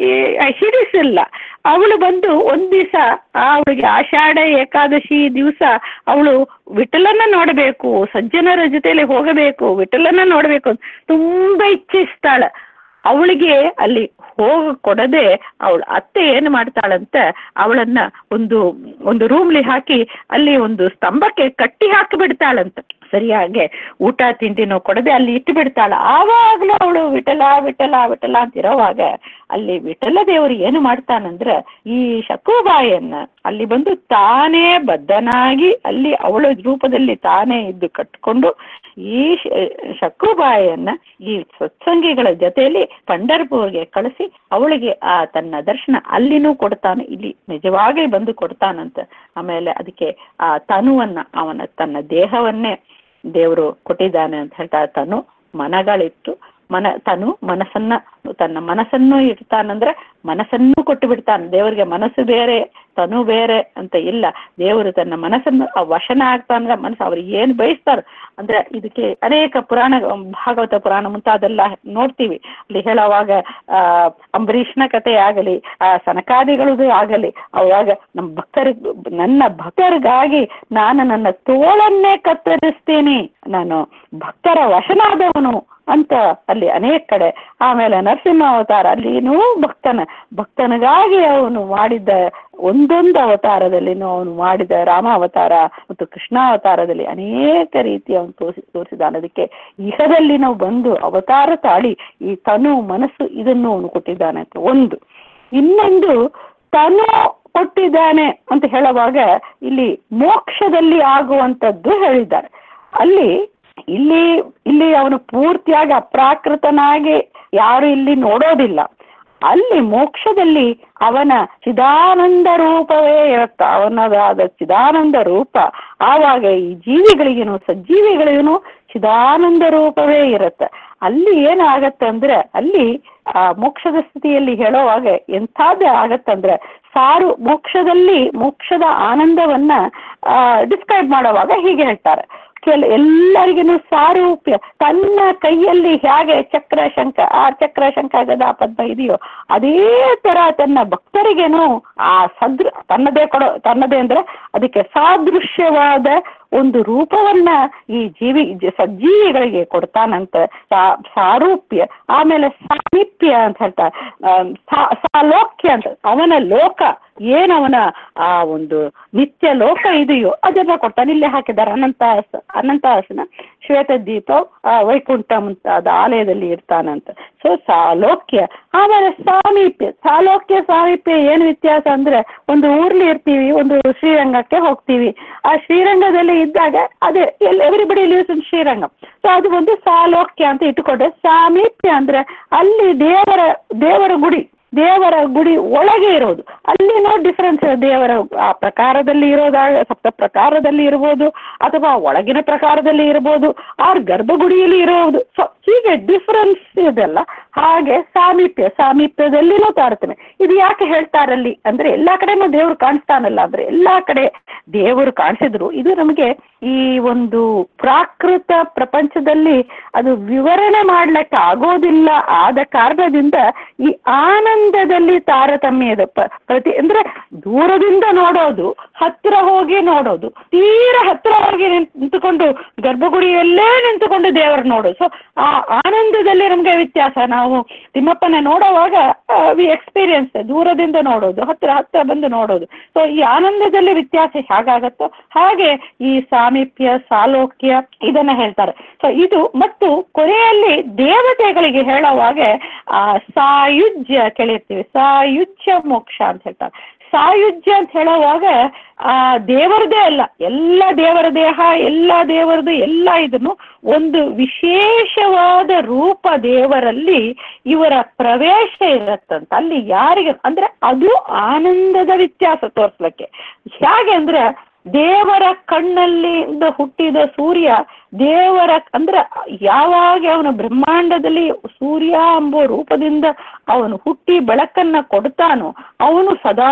ಈ- ಹಿಡಿಸಿಲ್ಲ ಅವಳು ಬಂದು ಒಂದ್ ದಿವಸ ಅವಳಿಗೆ ಆಷಾಢ ಏಕಾದಶಿ ದಿವಸ ಅವಳು ವಿಠಲನ ನೋಡಬೇಕು ಸಜ್ಜನರ ಜೊತೆಲಿ ಹೋಗಬೇಕು ವಿಠಲನ ನೋಡಬೇಕು ಅಂತ ತುಂಬಾ ಇಚ್ಛಿಸ್ತಾಳೆ ಅವಳಿಗೆ ಅಲ್ಲಿ ಹೋಗ ಕೊಡದೆ ಅವಳ ಅತ್ತೆ ಏನು ಮಾಡ್ತಾಳಂತ ಅವಳನ್ನ ಒಂದು ಒಂದು ರೂಮ್ಲಿ ಹಾಕಿ ಅಲ್ಲಿ ಒಂದು ಸ್ತಂಭಕ್ಕೆ ಕಟ್ಟಿ ಹಾಕಿ ಬಿಡ್ತಾಳಂತ ಸರಿಯಾಗಿ ಊಟ ತಿಂಡಿನೂ ಕೊಡದೆ ಅಲ್ಲಿ ಇಟ್ಟು ಬಿಡ್ತಾಳ ಆವಾಗಲೂ ಅವಳು ವಿಠಲ ವಿಠಲ ವಿಠಲ ಅಂತ ಇರೋವಾಗ ಅಲ್ಲಿ ವಿಠಲ ದೇವರು ಏನು ಮಾಡ್ತಾನಂದ್ರೆ ಈ ಶಕುಬಾಯಿಯನ್ನ ಅಲ್ಲಿ ಬಂದು ತಾನೇ ಬದ್ಧನಾಗಿ ಅಲ್ಲಿ ಅವಳ ರೂಪದಲ್ಲಿ ತಾನೇ ಇದ್ದು ಕಟ್ಕೊಂಡು ಈ ಶ- ಶಕುಬಾಯಿಯನ್ನ ಈ ಸತ್ಸಂಗಿಗಳ ಜೊತೆಯಲ್ಲಿ ಪಂಡರ್ಪುರ್ಗೆ ಕಳಿಸಿ ಅವಳಿಗೆ ಆ ತನ್ನ ದರ್ಶನ ಅಲ್ಲಿನೂ ಕೊಡ್ತಾನೆ ಇಲ್ಲಿ ನಿಜವಾಗಿ ಬಂದು ಕೊಡ್ತಾನಂತ ಆಮೇಲೆ ಅದಕ್ಕೆ ಆ ತನುವನ್ನ ಅವನ ತನ್ನ ದೇಹವನ್ನೇ ದೇವರು ಕೊಟ್ಟಿದ್ದಾನೆ ಅಂತ ಹೇಳ್ತಾ ತನು ಮನಗಳಿತ್ತು ಮನ ತನು ಮನಸ್ಸನ್ನ ತನ್ನ ಮನಸ್ಸನ್ನು ಇಡ್ತಾನಂದ್ರೆ ಮನಸ್ಸನ್ನು ಕೊಟ್ಟು ಬಿಡ್ತಾನೆ ದೇವರಿಗೆ ಮನಸ್ಸು ಬೇರೆ ತನು ಬೇರೆ ಅಂತ ಇಲ್ಲ ದೇವರು ತನ್ನ ಮನಸ್ಸನ್ನು ಆ ವಶನ ಆಗ್ತಾನಂದ್ರೆ ಮನಸ್ಸು ಅವ್ರಿಗೆ ಏನು ಬಯಸ್ತಾರ ಅಂದ್ರೆ ಇದಕ್ಕೆ ಅನೇಕ ಪುರಾಣ ಭಾಗವತ ಪುರಾಣ ಮುಂತಾದೆಲ್ಲ ನೋಡ್ತೀವಿ ಅಲ್ಲಿ ಹೇಳುವಾಗ ಆ ಅಂಬರೀಷ್ನ ಕಥೆ ಆಗಲಿ ಆ ಸನಕಾದಿಗಳದು ಆಗಲಿ ಅವಾಗ ನಮ್ಮ ಭಕ್ತರ ನನ್ನ ಭಕ್ತರಿಗಾಗಿ ನಾನು ನನ್ನ ತೋಳನ್ನೇ ಕತ್ತರಿಸ್ತೇನೆ ನಾನು ಭಕ್ತರ ವಶನಾದವನು ಅಂತ ಅಲ್ಲಿ ಅನೇಕ ಕಡೆ ಆಮೇಲೆ ನರಸಿಂಹ ಅವತಾರ ಅಲ್ಲಿನೂ ಭಕ್ತನ ಭಕ್ತನಿಗಾಗಿ ಅವನು ಮಾಡಿದ್ದ ಒಂದೊಂದು ಅವತಾರದಲ್ಲಿನೂ ಅವನು ಮಾಡಿದ ರಾಮ ಅವತಾರ ಮತ್ತು ಕೃಷ್ಣ ಅವತಾರದಲ್ಲಿ ಅನೇಕ ರೀತಿ ಅವನು ತೋರಿಸಿ ತೋರಿಸಿದ್ದಾನೆ ಅದಕ್ಕೆ ಇಹದಲ್ಲಿ ನಾವು ಬಂದು ಅವತಾರ ತಾಳಿ ಈ ತನು ಮನಸ್ಸು ಇದನ್ನು ಅವನು ಕೊಟ್ಟಿದ್ದಾನೆ ಅಂತ ಒಂದು ಇನ್ನೊಂದು ತನು ಕೊಟ್ಟಿದ್ದಾನೆ ಅಂತ ಹೇಳುವಾಗ ಇಲ್ಲಿ ಮೋಕ್ಷದಲ್ಲಿ ಆಗುವಂಥದ್ದು ಹೇಳಿದ್ದಾರೆ ಅಲ್ಲಿ ಇಲ್ಲಿ ಇಲ್ಲಿ ಅವನು ಪೂರ್ತಿಯಾಗಿ ಅಪ್ರಾಕೃತನಾಗಿ ಯಾರು ಇಲ್ಲಿ ನೋಡೋದಿಲ್ಲ ಅಲ್ಲಿ ಮೋಕ್ಷದಲ್ಲಿ ಅವನ ಚಿದಾನಂದ ರೂಪವೇ ಇರುತ್ತ ಅವನದಾದ ಚಿದಾನಂದ ರೂಪ ಆವಾಗ ಈ ಜೀವಿಗಳಿಗೇನು ಸಜ್ಜೀವಿಗಳಿಗೇನು ಚಿದಾನಂದ ರೂಪವೇ ಇರುತ್ತೆ ಅಲ್ಲಿ ಏನಾಗತ್ತೆ ಅಂದ್ರೆ ಅಲ್ಲಿ ಆ ಮೋಕ್ಷದ ಸ್ಥಿತಿಯಲ್ಲಿ ಹೇಳೋವಾಗ ಎಂಥದ್ದು ಆಗತ್ತಂದ್ರೆ ಸಾರು ಮೋಕ್ಷದಲ್ಲಿ ಮೋಕ್ಷದ ಆನಂದವನ್ನ ಡಿಸ್ಕ್ರೈಬ್ ಮಾಡುವಾಗ ಹೀಗೆ ಹೇಳ್ತಾರೆ ಕೆಲ ಎಲ್ಲರಿಗೂ ಸಾರೂಪ್ಯ ತನ್ನ ಕೈಯಲ್ಲಿ ಹೇಗೆ ಚಕ್ರ ಶಂಖ ಆ ಚಕ್ರ ಶಂಖ ಗದಾ ಪದ್ಮ ಇದೆಯೋ ಅದೇ ತರ ತನ್ನ ಭಕ್ತರಿಗೇನು ಆ ಸದೃ ತನ್ನದೇ ಕೊಡೋ ತನ್ನದೇ ಅಂದ್ರೆ ಅದಕ್ಕೆ ಸಾದೃಶ್ಯವಾದ ಒಂದು ರೂಪವನ್ನ ಈ ಜೀವಿ ಜ- ಸಜ್ಜೀವಿಗಳಿಗೆ ಕೊಡ್ತಾನಂತ ಸಾ- ಸಾರೂಪ್ಯ ಆಮೇಲೆ ಸಾಮೀಪ್ಯ ಅಂತ ಹೇಳ್ತಾರೆ ಆಮ್, ಸಾ- ಸಾಲೋಕ್ಯ ಅಂತ ಅವನ ಲೋಕ ಏನವನ ಆ ಒಂದು ನಿತ್ಯ ಲೋಕ ಇದೆಯೋ ಅದನ್ನ ಕೊಡ್ತಾನೆ ಇಲ್ಲೇ ಹಾಕಿದ್ದಾರೆ ಅನಂತ ಅನಂತಾಸನ ಶ್ವೇತದೀಪ ಆ, ವೈಕುಂಠ ಮುಂತಾದ ಆಲಯದಲ್ಲಿ ಇರ್ತಾನಂತ ಸೊ ಸಾಲೋಕ್ಯ ಆಮೇಲೆ ಸಾಮೀಪ್ಯ ಸಾಲೋಕ್ಯ ಸಾಮೀಪ್ಯ ಏನು ವ್ಯತ್ಯಾಸ ಅಂದ್ರೆ ಒಂದು ಊರ್ಲಿ ಇರ್ತೀವಿ ಒಂದು ಶ್ರೀರಂಗಕ್ಕೆ ಹೋಗ್ತೀವಿ ಆ ಶ್ರೀರಂಗದಲ್ಲಿ ಇದ್ದಾಗ ಅದೇ all everybody lives in Sriranga so ಅದು ಒಂದು ಸಾಲೋಕ್ಯ ಅಂತ ಇಟ್ಟುಕೊಂಡ್ರೆ ಸಾಮೀಪ್ಯ ಅಂದ್ರೆ ಅಲ್ಲಿ ದೇವರ ದೇವರ ಗುಡಿ ದೇವರ ಗುಡಿ ಒಳಗೆ ಇರೋದು ಅಲ್ಲಿ ನೋ ಡಿಫರೆನ್ಸ್ ದೇವರ ಆ ಪ್ರಕಾರದಲ್ಲಿ ಇರೋದಾಗ ಸಪ್ತ ಪ್ರಕಾರದಲ್ಲಿ ಇರ್ಬೋದು ಅಥವಾ ಒಳಗಿನ ಪ್ರಕಾರದಲ್ಲಿ ಇರ್ಬೋದು ಆರ್ ಗರ್ಭಗುಡಿಯಲ್ಲಿ ಇರೋದು ಸೊ ಹೀಗೆ ಡಿಫರೆನ್ಸ್ ಇದೆಲ್ಲ ಹಾಗೆ ಸಾಮೀಪ್ಯ ಸಾಮೀಪ್ಯದಲ್ಲಿನೂ ತಾರತಮ್ಯ ಇದು ಯಾಕೆ ಹೇಳ್ತಾರಲ್ಲಿ ಅಂದ್ರೆ ಎಲ್ಲಾ ಕಡೆನೂ ದೇವರು ಕಾಣಿಸ್ತಾನಲ್ಲ ಅಂದ್ರೆ ಎಲ್ಲಾ ಕಡೆ ದೇವರು ಕಾಣಿಸಿದ್ರು ಇದು ನಮಗೆ ಈ ಒಂದು ಪ್ರಾಕೃತ ಪ್ರಪಂಚದಲ್ಲಿ ಅದು ವಿವರಣೆ ಮಾಡ್ಲಿಕ್ಕೆ ಆಗೋದಿಲ್ಲ ಆದ ಕಾರಣದಿಂದ ಈ ಆನಂದದಲ್ಲಿ ತಾರತಮ್ಯದ ಪ- ಪ್ರತಿ ಅಂದ್ರೆ ದೂರದಿಂದ ನೋಡೋದು ಹತ್ತಿರ ಹೋಗಿ ನೋಡೋದು ತೀರ ಹತ್ತಿರ ಹೋಗಿ ನಿಂತ್- ನಿಂತುಕೊಂಡು ಗರ್ಭಗುಡಿಯಲ್ಲೇ ನಿಂತುಕೊಂಡು ದೇವರು ನೋಡೋದು ಸೊ ಆ ಆನಂದದಲ್ಲಿ ನಮಗೆ ವ್ಯತ್ಯಾಸ ನಾವು ತಿಮ್ಮಪ್ಪನ ನೋಡುವಾಗ ವಿ ಎಕ್ಸ್ಪೀರಿಯನ್ಸ್ ದೂರದಿಂದ ನೋಡೋದು ಹತ್ತಿರ ಹತ್ತಿರ ಬಂದು ನೋಡೋದು ಸೊ ಈ ಆನಂದದಲ್ಲಿ ವ್ಯತ್ಯಾಸ ಹೇಗಾಗತ್ತೋ ಹಾಗೆ ಈ ಸಾಮೀಪ್ಯ ಸಾಲೋಕ್ಯ ಇದನ್ನ ಹೇಳ್ತಾರೆ ಸೊ ಇದು ಮತ್ತು ಕೊನೆಯಲ್ಲಿ ದೇವತೆಗಳಿಗೆ ಹೇಳುವಾಗ ಆ ಸಾಯುಜ್ಯ ಕೇಳಿರ್ತೀವಿ ಸಾಯುಜ್ಯ ಮೋಕ್ಷ ಅಂತ ಹೇಳ್ತಾರೆ ಸಾಯುಜ್ಯ ಅಂತ ಹೇಳುವಾಗ ಆ ದೇವರದೇ ಅಲ್ಲ ಎಲ್ಲ ದೇವರ ದೇಹ ಎಲ್ಲ ದೇವರದು ಎಲ್ಲ ಇದನ್ನು ಒಂದು ವಿಶೇಷವಾದ ರೂಪ ದೇವರಲ್ಲಿ ಇವರ ಪ್ರವೇಶ ಇರತ್ತಂತ ಅಲ್ಲಿ ಯಾರಿಗೆ ಅಂದ್ರೆ ಅದು ಆನಂದದ ವ್ಯತ್ಯಾಸ ತೋರಿಸ್ಲಿಕ್ಕೆ ಹೇಗೆ ಅಂದ್ರೆ ದೇವರ ಕಣ್ಣಲ್ಲಿಂದ ಹುಟ್ಟಿದ ಸೂರ್ಯ ದೇವರ ಅಂದ್ರೆ ಯಾವಾಗ ಅವನ ಬ್ರಹ್ಮಾಂಡದಲ್ಲಿ ಸೂರ್ಯ ಎಂಬ ರೂಪದಿಂದ ಅವನು ಹುಟ್ಟಿ ಬೆಳಕನ್ನ ಕೊಡ್ತಾನೋ ಅವನು ಸದಾ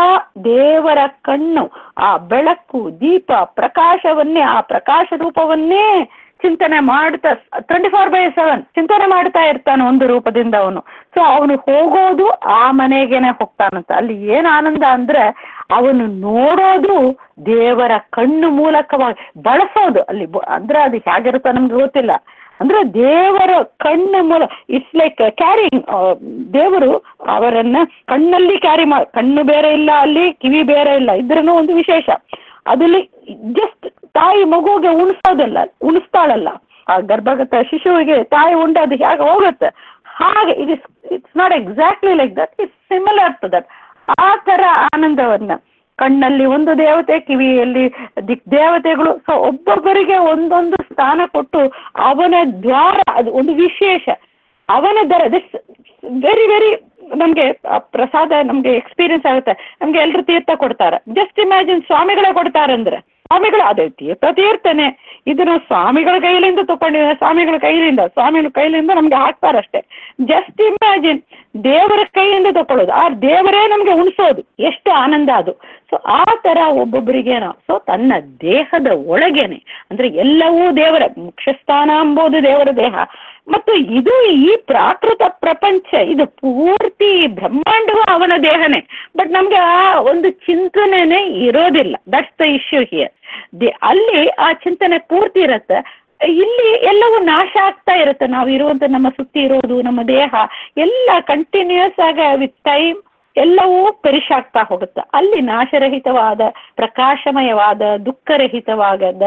ದೇವರ ಕಣ್ಣು ಆ ಬೆಳಕು ದೀಪ ಪ್ರಕಾಶವನ್ನೇ ಆ ಪ್ರಕಾಶ ರೂಪವನ್ನೇ ಚಿಂತನೆ ಮಾಡ್ತಾ ಟ್ವೆಂಟಿ ಫೋರ್ ಬೈ ಸೆವೆನ್ ಚಿಂತನೆ ಮಾಡ್ತಾ ಇರ್ತಾನೆ ಒಂದು ರೂಪದಿಂದ ಅವನು ಸೊ ಅವನು ಹೋಗೋದು ಆ ಮನೆಗೇನೆ ಹೋಗ್ತಾನಂತ ಅಲ್ಲಿ ಏನ್ ಆನಂದ ಅಂದ್ರೆ ಅವನು ನೋಡೋದು ದೇವರ ಕಣ್ಣು ಮೂಲಕವಾಗಿ ಬಳಸೋದು ಅಲ್ಲಿ ಬ- ಅಂದ್ರೆ ಅದು ಹೇಗಿರುತ್ತೋ ನಮ್ಗೆ ಗೊತ್ತಿಲ್ಲ ಅಂದ್ರೆ ದೇವರ ಕಣ್ಣು ಮೂಲ ಇಟ್ಸ್ ಲೈಕ್ ಕ್ಯಾರಿಂಗ್ ದೇವರು ಅವರನ್ನ ಕಣ್ಣಲ್ಲಿ ಕ್ಯಾರಿ ಮಾ ಕಣ್ಣು ಬೇರೆ ಇಲ್ಲ ಅಲ್ಲಿ ಕಿವಿ ಬೇರೆ ಇಲ್ಲ ಇದ್ರೂ ಒಂದು ವಿಶೇಷ ಅದಲ್ಲಿ ಜಸ್ಟ್ ತಾಯಿ ಮಗುವಿಗೆ ಉಣಿಸೋದಲ್ಲ ಉಣಿಸ್ತಾಳಲ್ಲ ಆ ಗರ್ಭಗತ ಶಿಶುವಿಗೆ ತಾಯಿ ಉಂಡೆ ಅದು ಹೇಗೆ ಹೋಗುತ್ತೆ ಹಾಗೆ it is it's not exactly like that it's similar to that ಆ ಥರ ಆನಂದವನ್ನ ಕಣ್ಣಲ್ಲಿ ಒಂದು ದೇವತೆ ಕಿವಿಯಲ್ಲಿ ದಿಕ್ ದೇವತೆಗಳು ಸೊ ಒಬ್ಬೊಬ್ಬರಿಗೆ ಒಂದೊಂದು ಸ್ಥಾನ ಕೊಟ್ಟು ಅವನ ದ್ವಾರ ಅದು ಒಂದು ವಿಶೇಷ ಅವನ ದರ ದಿಸ್ ವೆರಿ ವೆರಿ ನಮಗೆ ಪ್ರಸಾದ ನಮಗೆ ಎಕ್ಸ್ಪೀರಿಯನ್ಸ್ ಆಗುತ್ತೆ ನಮಗೆ ಎಲ್ಲರೂ ತೀರ್ಥ ಕೊಡ್ತಾರೆ ಜಸ್ಟ್ ಇಮ್ಯಾಜಿನ್ ಸ್ವಾಮಿಗಳೇ ಕೊಡ್ತಾರಂದ್ರೆ ಸ್ವಾಮಿಗಳು ಅದೇ ತೀರ್ಥ ತೀರ್ಥನೆ ಇದನ್ನು ಸ್ವಾಮಿಗಳ ಕೈಲಿಂದ ತಗೊಂಡಿವೆ ಸ್ವಾಮಿಗಳ ಕೈಲಿಂದ ಸ್ವಾಮಿಗಳ ಕೈಲಿಂದ ನಮ್ಗೆ ಹಾಕ್ತಾರಷ್ಟೇ ಜಸ್ಟ್ ಇಮ್ಯಾಜಿನ್ ದೇವರ ಕೈಯಿಂದ ತಕೊಳ್ಳೋದು ಆ ದೇವರೇ ನಮಗೆ ಉಣಿಸೋದು ಎಷ್ಟು ಆನಂದ ಅದು ಸೊ ಆ ಥರ ಒಬ್ಬೊಬ್ಬರಿಗೇನೋ ಸೊ ತನ್ನ ದೇಹದ ಒಳಗೇನೆ ಅಂದ್ರೆ ಎಲ್ಲವೂ ದೇವರ ಮುಖ್ಯಸ್ಥಾನ ಎಂಬುದು ದೇವರ ದೇಹ ಮತ್ತು ಇದು ಈ ಪ್ರಾಕೃತ ಪ್ರಪಂಚ ಇದು ಪೂರ್ತಿ ಬ್ರಹ್ಮಾಂಡವೂ ಅವನ ದೇಹನೇ ಬಟ್ ನಮ್ಗೆ ಆ ಒಂದು ಚಿಂತನೆನೇ ಇರೋದಿಲ್ಲ that's the issue here the ಅಲ್ಲಿ ಆ ಚಿಂತನೆ ಪೂರ್ತಿ ಇರುತ್ತೆ ಇಲ್ಲಿ ಎಲ್ಲವೂ ನಾಶ ಆಗ್ತಾ ಇರುತ್ತೆ ನಾವು ಇರುವಂತ ನಮ್ಮ ಸುತ್ತಿ ಇರೋದು ನಮ್ಮ ದೇಹ ಎಲ್ಲ ಕಂಟಿನ್ಯೂಸ್ ಆಗ ವಿತ್ ಟೈಮ್ ಎಲ್ಲವೂ ಪೆರಿಶ್ ಆಗ್ತಾ ಹೋಗುತ್ತೆ ಅಲ್ಲಿ ನಾಶರಹಿತವಾದ ಪ್ರಕಾಶಮಯವಾದ ದುಃಖರಹಿತವಾದ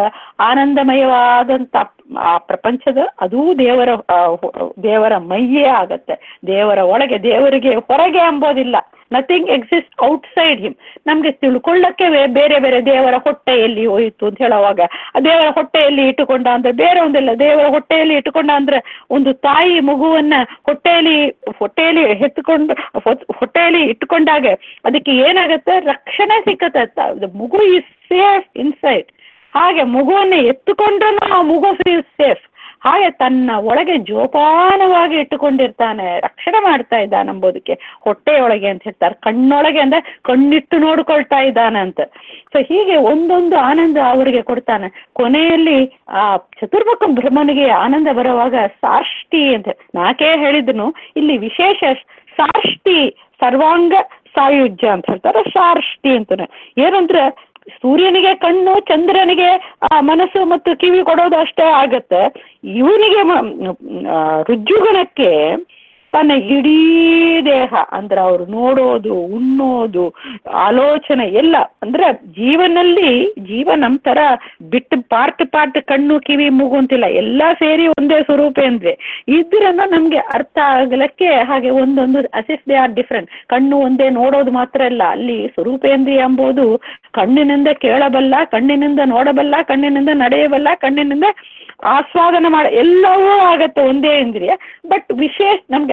ಆನಂದಮಯವಾದಂಥ ಆ ಪ್ರಪಂಚದ ಅದೂ ದೇವರ ಆ, ಹೊ- ದೇವರ ಮೈಯೇ ಆಗತ್ತೆ ದೇವರ ಒಳಗೆ ದೇವರಿಗೆ ಹೊರಗೆ ಅಂಬೋದಿಲ್ಲ ನಥಿಂಗ್ ಎಕ್ಸಿಸ್ಟ್ ಔಟ್ಸೈಡ್ ಹಿಮ್ ನಮಗೆ ತಿಳ್ಕೊಳ್ಳಕ್ಕೆ ವೇ- ಬೇರೆ ಬೇರೆ ದೇವರ ಹೊಟ್ಟೆಯಲ್ಲಿ ಹೋಯಿತು ಅಂತ ಹೇಳುವಾಗ ಆ ದೇವರ ಹೊಟ್ಟೆಯಲ್ಲಿ ಇಟ್ಟುಕೊಂಡ ಅಂದ್ರೆ ಬೇರೆ ಒಂದಿಲ್ಲ ದೇವರ ಹೊಟ್ಟೆಯಲ್ಲಿ ಇಟ್ಟುಕೊಂಡ ಅಂದ್ರೆ ಒಂದು ತಾಯಿ ಮಗುವನ್ನ ಹೊಟ್ಟೆಯಲ್ಲಿ ಹೊಟ್ಟೆಯಲ್ಲಿ ಎತ್ತುಕೊಂಡು ಹೊತ್- ಹೊಟ್ಟೆಯಲ್ಲಿ ಇಟ್ಟುಕೊಂಡಾಗ ಅದಕ್ಕೆ ಏನಾಗತ್ತೆ ರಕ್ಷಣೆ ಸಿಕ್ಕತ್ತೆ ತ- ಮಗು ಇಸ್ ಸೇಫ್ ಇನ್ಸೈಡ್ ಹಾಗೆ ಮಗುವನ್ನ ಎತ್ತುಕೊಂಡ್ರೂ ಆ ಮಗು ಸೇಫ್ ಹಾಗೆ ತನ್ನ ಒಳಗೆ ಜೋಪಾನವಾಗಿ ಇಟ್ಟುಕೊಂಡಿರ್ತಾನೆ ರಕ್ಷಣೆ ಮಾಡ್ತಾ ಇದ್ದಾನೆ ಎಂಬುದಕ್ಕೆ ಹೊಟ್ಟೆಯೊಳಗೆ ಅಂತ ಹೇಳ್ತಾರೆ ಕಣ್ಣೊಳಗೆ ಅಂದ್ರೆ ಕಣ್ಣಿಟ್ಟು ನೋಡ್ಕೊಳ್ತಾ ಇದ್ದಾನೆ ಅಂತ ಸೊ ಹೀಗೆ ಒಂದೊಂದು ಆನಂದ ಅವರಿಗೆ ಕೊಡ್ತಾನೆ ಕೊನೆಯಲ್ಲಿ ಆ ಚತುರ್ಮುಖ ಬ್ರಹ್ಮನಿಗೆ ಆನಂದ ಬರುವಾಗ ಸಾಷ್ಟಿ ಅಂತ ನಾಕೇ ಹೇಳಿದ್ನು ಇಲ್ಲಿ ವಿಶೇಷ ಸಾಷ್ಟಿ ಸರ್ವಾಂಗ ಸಾಯುಜ್ಯ ಅಂತ ಹೇಳ್ತಾರೆ ಸಾರ್ಷ್ಟಿ ಅಂತಾನೆ ಏನಂದ್ರೆ ಸೂರ್ಯನಿಗೆ ಕಣ್ಣು ಚಂದ್ರನಿಗೆ ಆ ಮನಸ್ಸು ಮತ್ತು ಕಿವಿ ಕೊಡೋದು ಅಷ್ಟೇ ಆಗತ್ತೆ ಇವನಿಗೆ ಮ- ಆ, ರುಜುಗಣಕ್ಕೆ ತನ್ನ ಇಡೀ ದೇಹ ಅಂದ್ರೆ ಅವರು ನೋಡೋದು ಉಣ್ಣೋದು ಆಲೋಚನೆ ಎಲ್ಲ ಅಂದ್ರೆ ಜೀವನಲ್ಲಿ ಜೀವ ನಮ್ ತರ ಬಿಟ್ಟು ಪಾರ್ಟ್ ಪಾರ್ಟ್ ಕಣ್ಣು ಕಿವಿ ಮೂಗು ಅಂತಿಲ್ಲ ಎಲ್ಲ ಸೇರಿ ಒಂದೇ ಸ್ವರೂಪ ಅಂದ್ರೆ ಇದ್ರನ್ನ ನಮ್ಗೆ ಅರ್ಥ ಆಗಲಿಕ್ಕೆ ಹಾಗೆ ಒಂದೊಂದು ಅಸಿಸ್ ದೇ ಆರ್ ಡಿಫ್ರೆಂಟ್ ಕಣ್ಣು ಒಂದೇ ನೋಡೋದು ಮಾತ್ರ ಅಲ್ಲ ಅಲ್ಲಿ ಸ್ವರೂಪೇಂದ್ರಿಯ ಎಂಬುದು ಕಣ್ಣಿನಿಂದ ಕೇಳಬಲ್ಲ ಕಣ್ಣಿನಿಂದ ನೋಡಬಲ್ಲ ಕಣ್ಣಿನಿಂದ ನಡೆಯಬಲ್ಲ ಕಣ್ಣಿನಿಂದ ಆಸ್ವಾದನ ಮಾಡ ಎಲ್ಲವೂ ಆಗತ್ತೆ ಒಂದೇ ಇಂದ್ರಿಯ ಬಟ್ ವಿಶೇಷ ನಮ್ಗೆ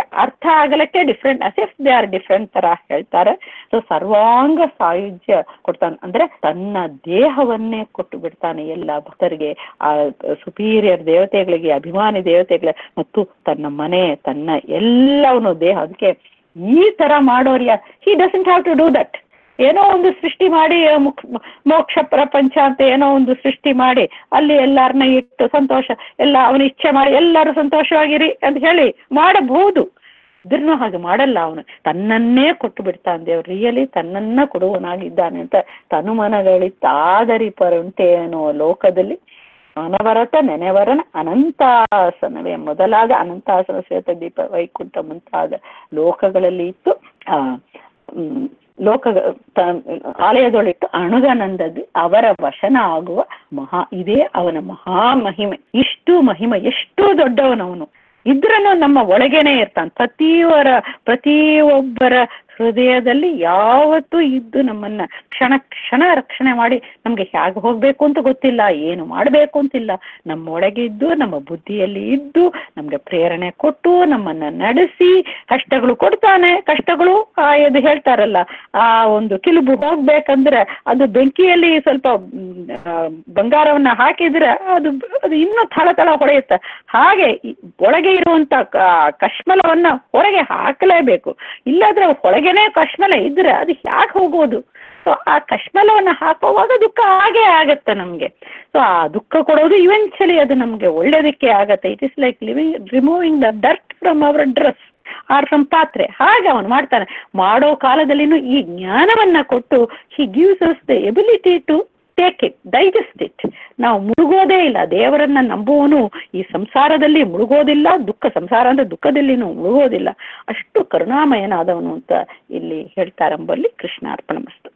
ಅರ್ಥ ಆಗಲಿಕ್ಕೆ different as if they are different ತರ ಹೇಳ್ತಾರೆ ಸೊ ಸರ್ವಾಂಗ ಸಾಯುಜ್ಯ ಕೊಡ್ತಾನೆ ಅಂದ್ರೆ ತನ್ನ ದೇಹವನ್ನೇ ಕೊಟ್ಟು ಬಿಡ್ತಾನೆ ಎಲ್ಲ ಭಕ್ತರಿಗೆ ಆ ಸುಪೀರಿಯರ್ ದೇವತೆಗಳಿಗೆ ಅಭಿಮಾನಿ ದೇವತೆಗಳ ಮತ್ತು ತನ್ನ ಮನೆ ತನ್ನ ಎಲ್ಲವನು ದೇಹ ಅದಕ್ಕೆ ಈ ತರ ಮಾಡೋರ್ಯ he doesn't have to do that ಏನೋ ಒಂದು ಸೃಷ್ಟಿ ಮಾಡಿ ಮುಕ್ ಮೋಕ್ಷ ಪ್ರಪಂಚ ಅಂತ ಏನೋ ಒಂದು ಸೃಷ್ಟಿ ಮಾಡಿ ಅಲ್ಲಿ ಎಲ್ಲರನ್ನ ಇಟ್ಟು ಸಂತೋಷ ಎಲ್ಲ ಅವನ ಇಚ್ಛೆ ಮಾಡಿ ಎಲ್ಲರೂ ಸಂತೋಷವಾಗಿರಿ ಅಂತ ಹೇಳಿ ಮಾಡಬಹುದು ಇದ್ರೂ ಹಾಗೆ ಮಾಡಲ್ಲ ಅವನು ತನ್ನನ್ನೇ ಕೊಟ್ಟು ಬಿಡ್ತಾನೆ ದೇವ್ರು ರಿಯಲಿ ತನ್ನನ್ನ ಕೊಡುವನಾಗಿದ್ದಾನೆ ಅಂತ ತನುಮನಗಳಿತ್ತಾದರಿ ಪರುಂಟೆ ಅನ್ನೋ ಲೋಕದಲ್ಲಿ ಅನವರತ ನೆನೆವರನ ಅನಂತಾಸನವೇ ಮೊದಲಾದ ಅನಂತಾಸನ ಶ್ವೇತ ದೀಪ ವೈಕುಂಠ ಮುಂತಾದ ಲೋಕಗಳಲ್ಲಿ ಇತ್ತು ಆ ಹ್ಮ್, ಲೋಕ ತ- ಆಲಯದೊಳಿಟ್ಟು ಅಣುಗನಂದದ್ದು ಅವರ ವಶನ ಆಗುವ ಮಹಾ ಇದೇ ಅವನ ಮಹಾ ಮಹಿಮೆ ಇಷ್ಟು ಮಹಿಮೆ ಎಷ್ಟು ದೊಡ್ಡವನವನು ಇದ್ರನು ನಮ್ಮ ಒಳಗೇನೆ ಇರ್ತಾನೆ ಪ್ರತಿಯವರ ಪ್ರತಿಯೊಬ್ಬರ ಹೃದಯದಲ್ಲಿ ಯಾವತ್ತೂ ಇದ್ದು ನಮ್ಮನ್ನ ಕ್ಷಣ ಕ್ಷಣ ರಕ್ಷಣೆ ಮಾಡಿ ನಮ್ಗೆ ಹೇಗೆ ಹೋಗ್ಬೇಕು ಅಂತ ಗೊತ್ತಿಲ್ಲ ಏನು ಮಾಡಬೇಕು ಅಂತಿಲ್ಲ ನಮ್ಮ ಒಳಗೆ ಇದ್ದು ನಮ್ಮ ಬುದ್ಧಿಯಲ್ಲಿ ಇದ್ದು ನಮ್ಗೆ ಪ್ರೇರಣೆ ಕೊಟ್ಟು ನಮ್ಮನ್ನ ನಡೆಸಿ ಕಷ್ಟಗಳು ಕೊಡ್ತಾನೆ ಕಷ್ಟಗಳು ಅದು ಹೇಳ್ತಾರಲ್ಲ ಆ ಒಂದು ಕಿಲುಬು ಹೋಗ್ಬೇಕಂದ್ರೆ ಅದು ಬೆಂಕಿಯಲ್ಲಿ ಸ್ವಲ್ಪ ಮ್, ಆ, ಬಂಗಾರವನ್ನ ಹಾಕಿದ್ರೆ ಅದು ಅದು ಇನ್ನೂ ಥಳ ಥಳ ಹೊಳೆಯುತ್ತೆ ಹಾಗೆ ಈ ಒಳಗೆ ಇರುವಂತ ಕ- ಕಶ್ಮಲವನ್ನ ಹೊರಗೆ ಹಾಕಲೇಬೇಕು ಇಲ್ಲಾದ್ರೆ ಒಳಗೇನೆ ಕಶ್ಮಲ ಇದ್ರೆ ಅದು ಯಾಕೆ ಹೋಗೋದು ಸೊ ಆ ಕಶ್ಮಲವನ್ನ ಹಾಕುವಾಗ ದುಃಖ ಹಾಗೇ ಆಗತ್ತೆ ನಮ್ಗೆ ಸೊ ಆ ದುಃಖ ಕೊಡೋದು ಇವೆನ್ಚುಲಿ ಅದು ನಮ್ಗೆ ಒಳ್ಳೇದಕ್ಕೆ ಆಗತ್ತೆ it is like living removing the dirt from our dress or from ಪಾತ್ರೆ ಹಾಗೆ ಅವನು ಮಾಡ್ತಾನೆ ಮಾಡೋ ಕಾಲದಲ್ಲಿನೂ ಈ ಜ್ಞಾನವನ್ನ ಕೊಟ್ಟು he gives us the ability to take it digest it ನಾವು ಮುಳುಗೋದೇ ಇಲ್ಲ ದೇವರನ್ನ ನಂಬುವನು ಈ ಸಂಸಾರದಲ್ಲಿ ಮುಳುಗೋದಿಲ್ಲ ದುಃಖ ಸಂಸಾರ ಅಂದ್ರೆ ದುಃಖದಲ್ಲಿನೂ ಮುಳುಗೋದಿಲ್ಲ ಅಷ್ಟು ಕರುಣಾಮಯನಾದವನು ಅಂತ ಇಲ್ಲಿ ಹೇಳ್ತಾರಂಬಲ್ಲಿ ಕೃಷ್ಣ ಅರ್ಪಣ ಮಸ್ತು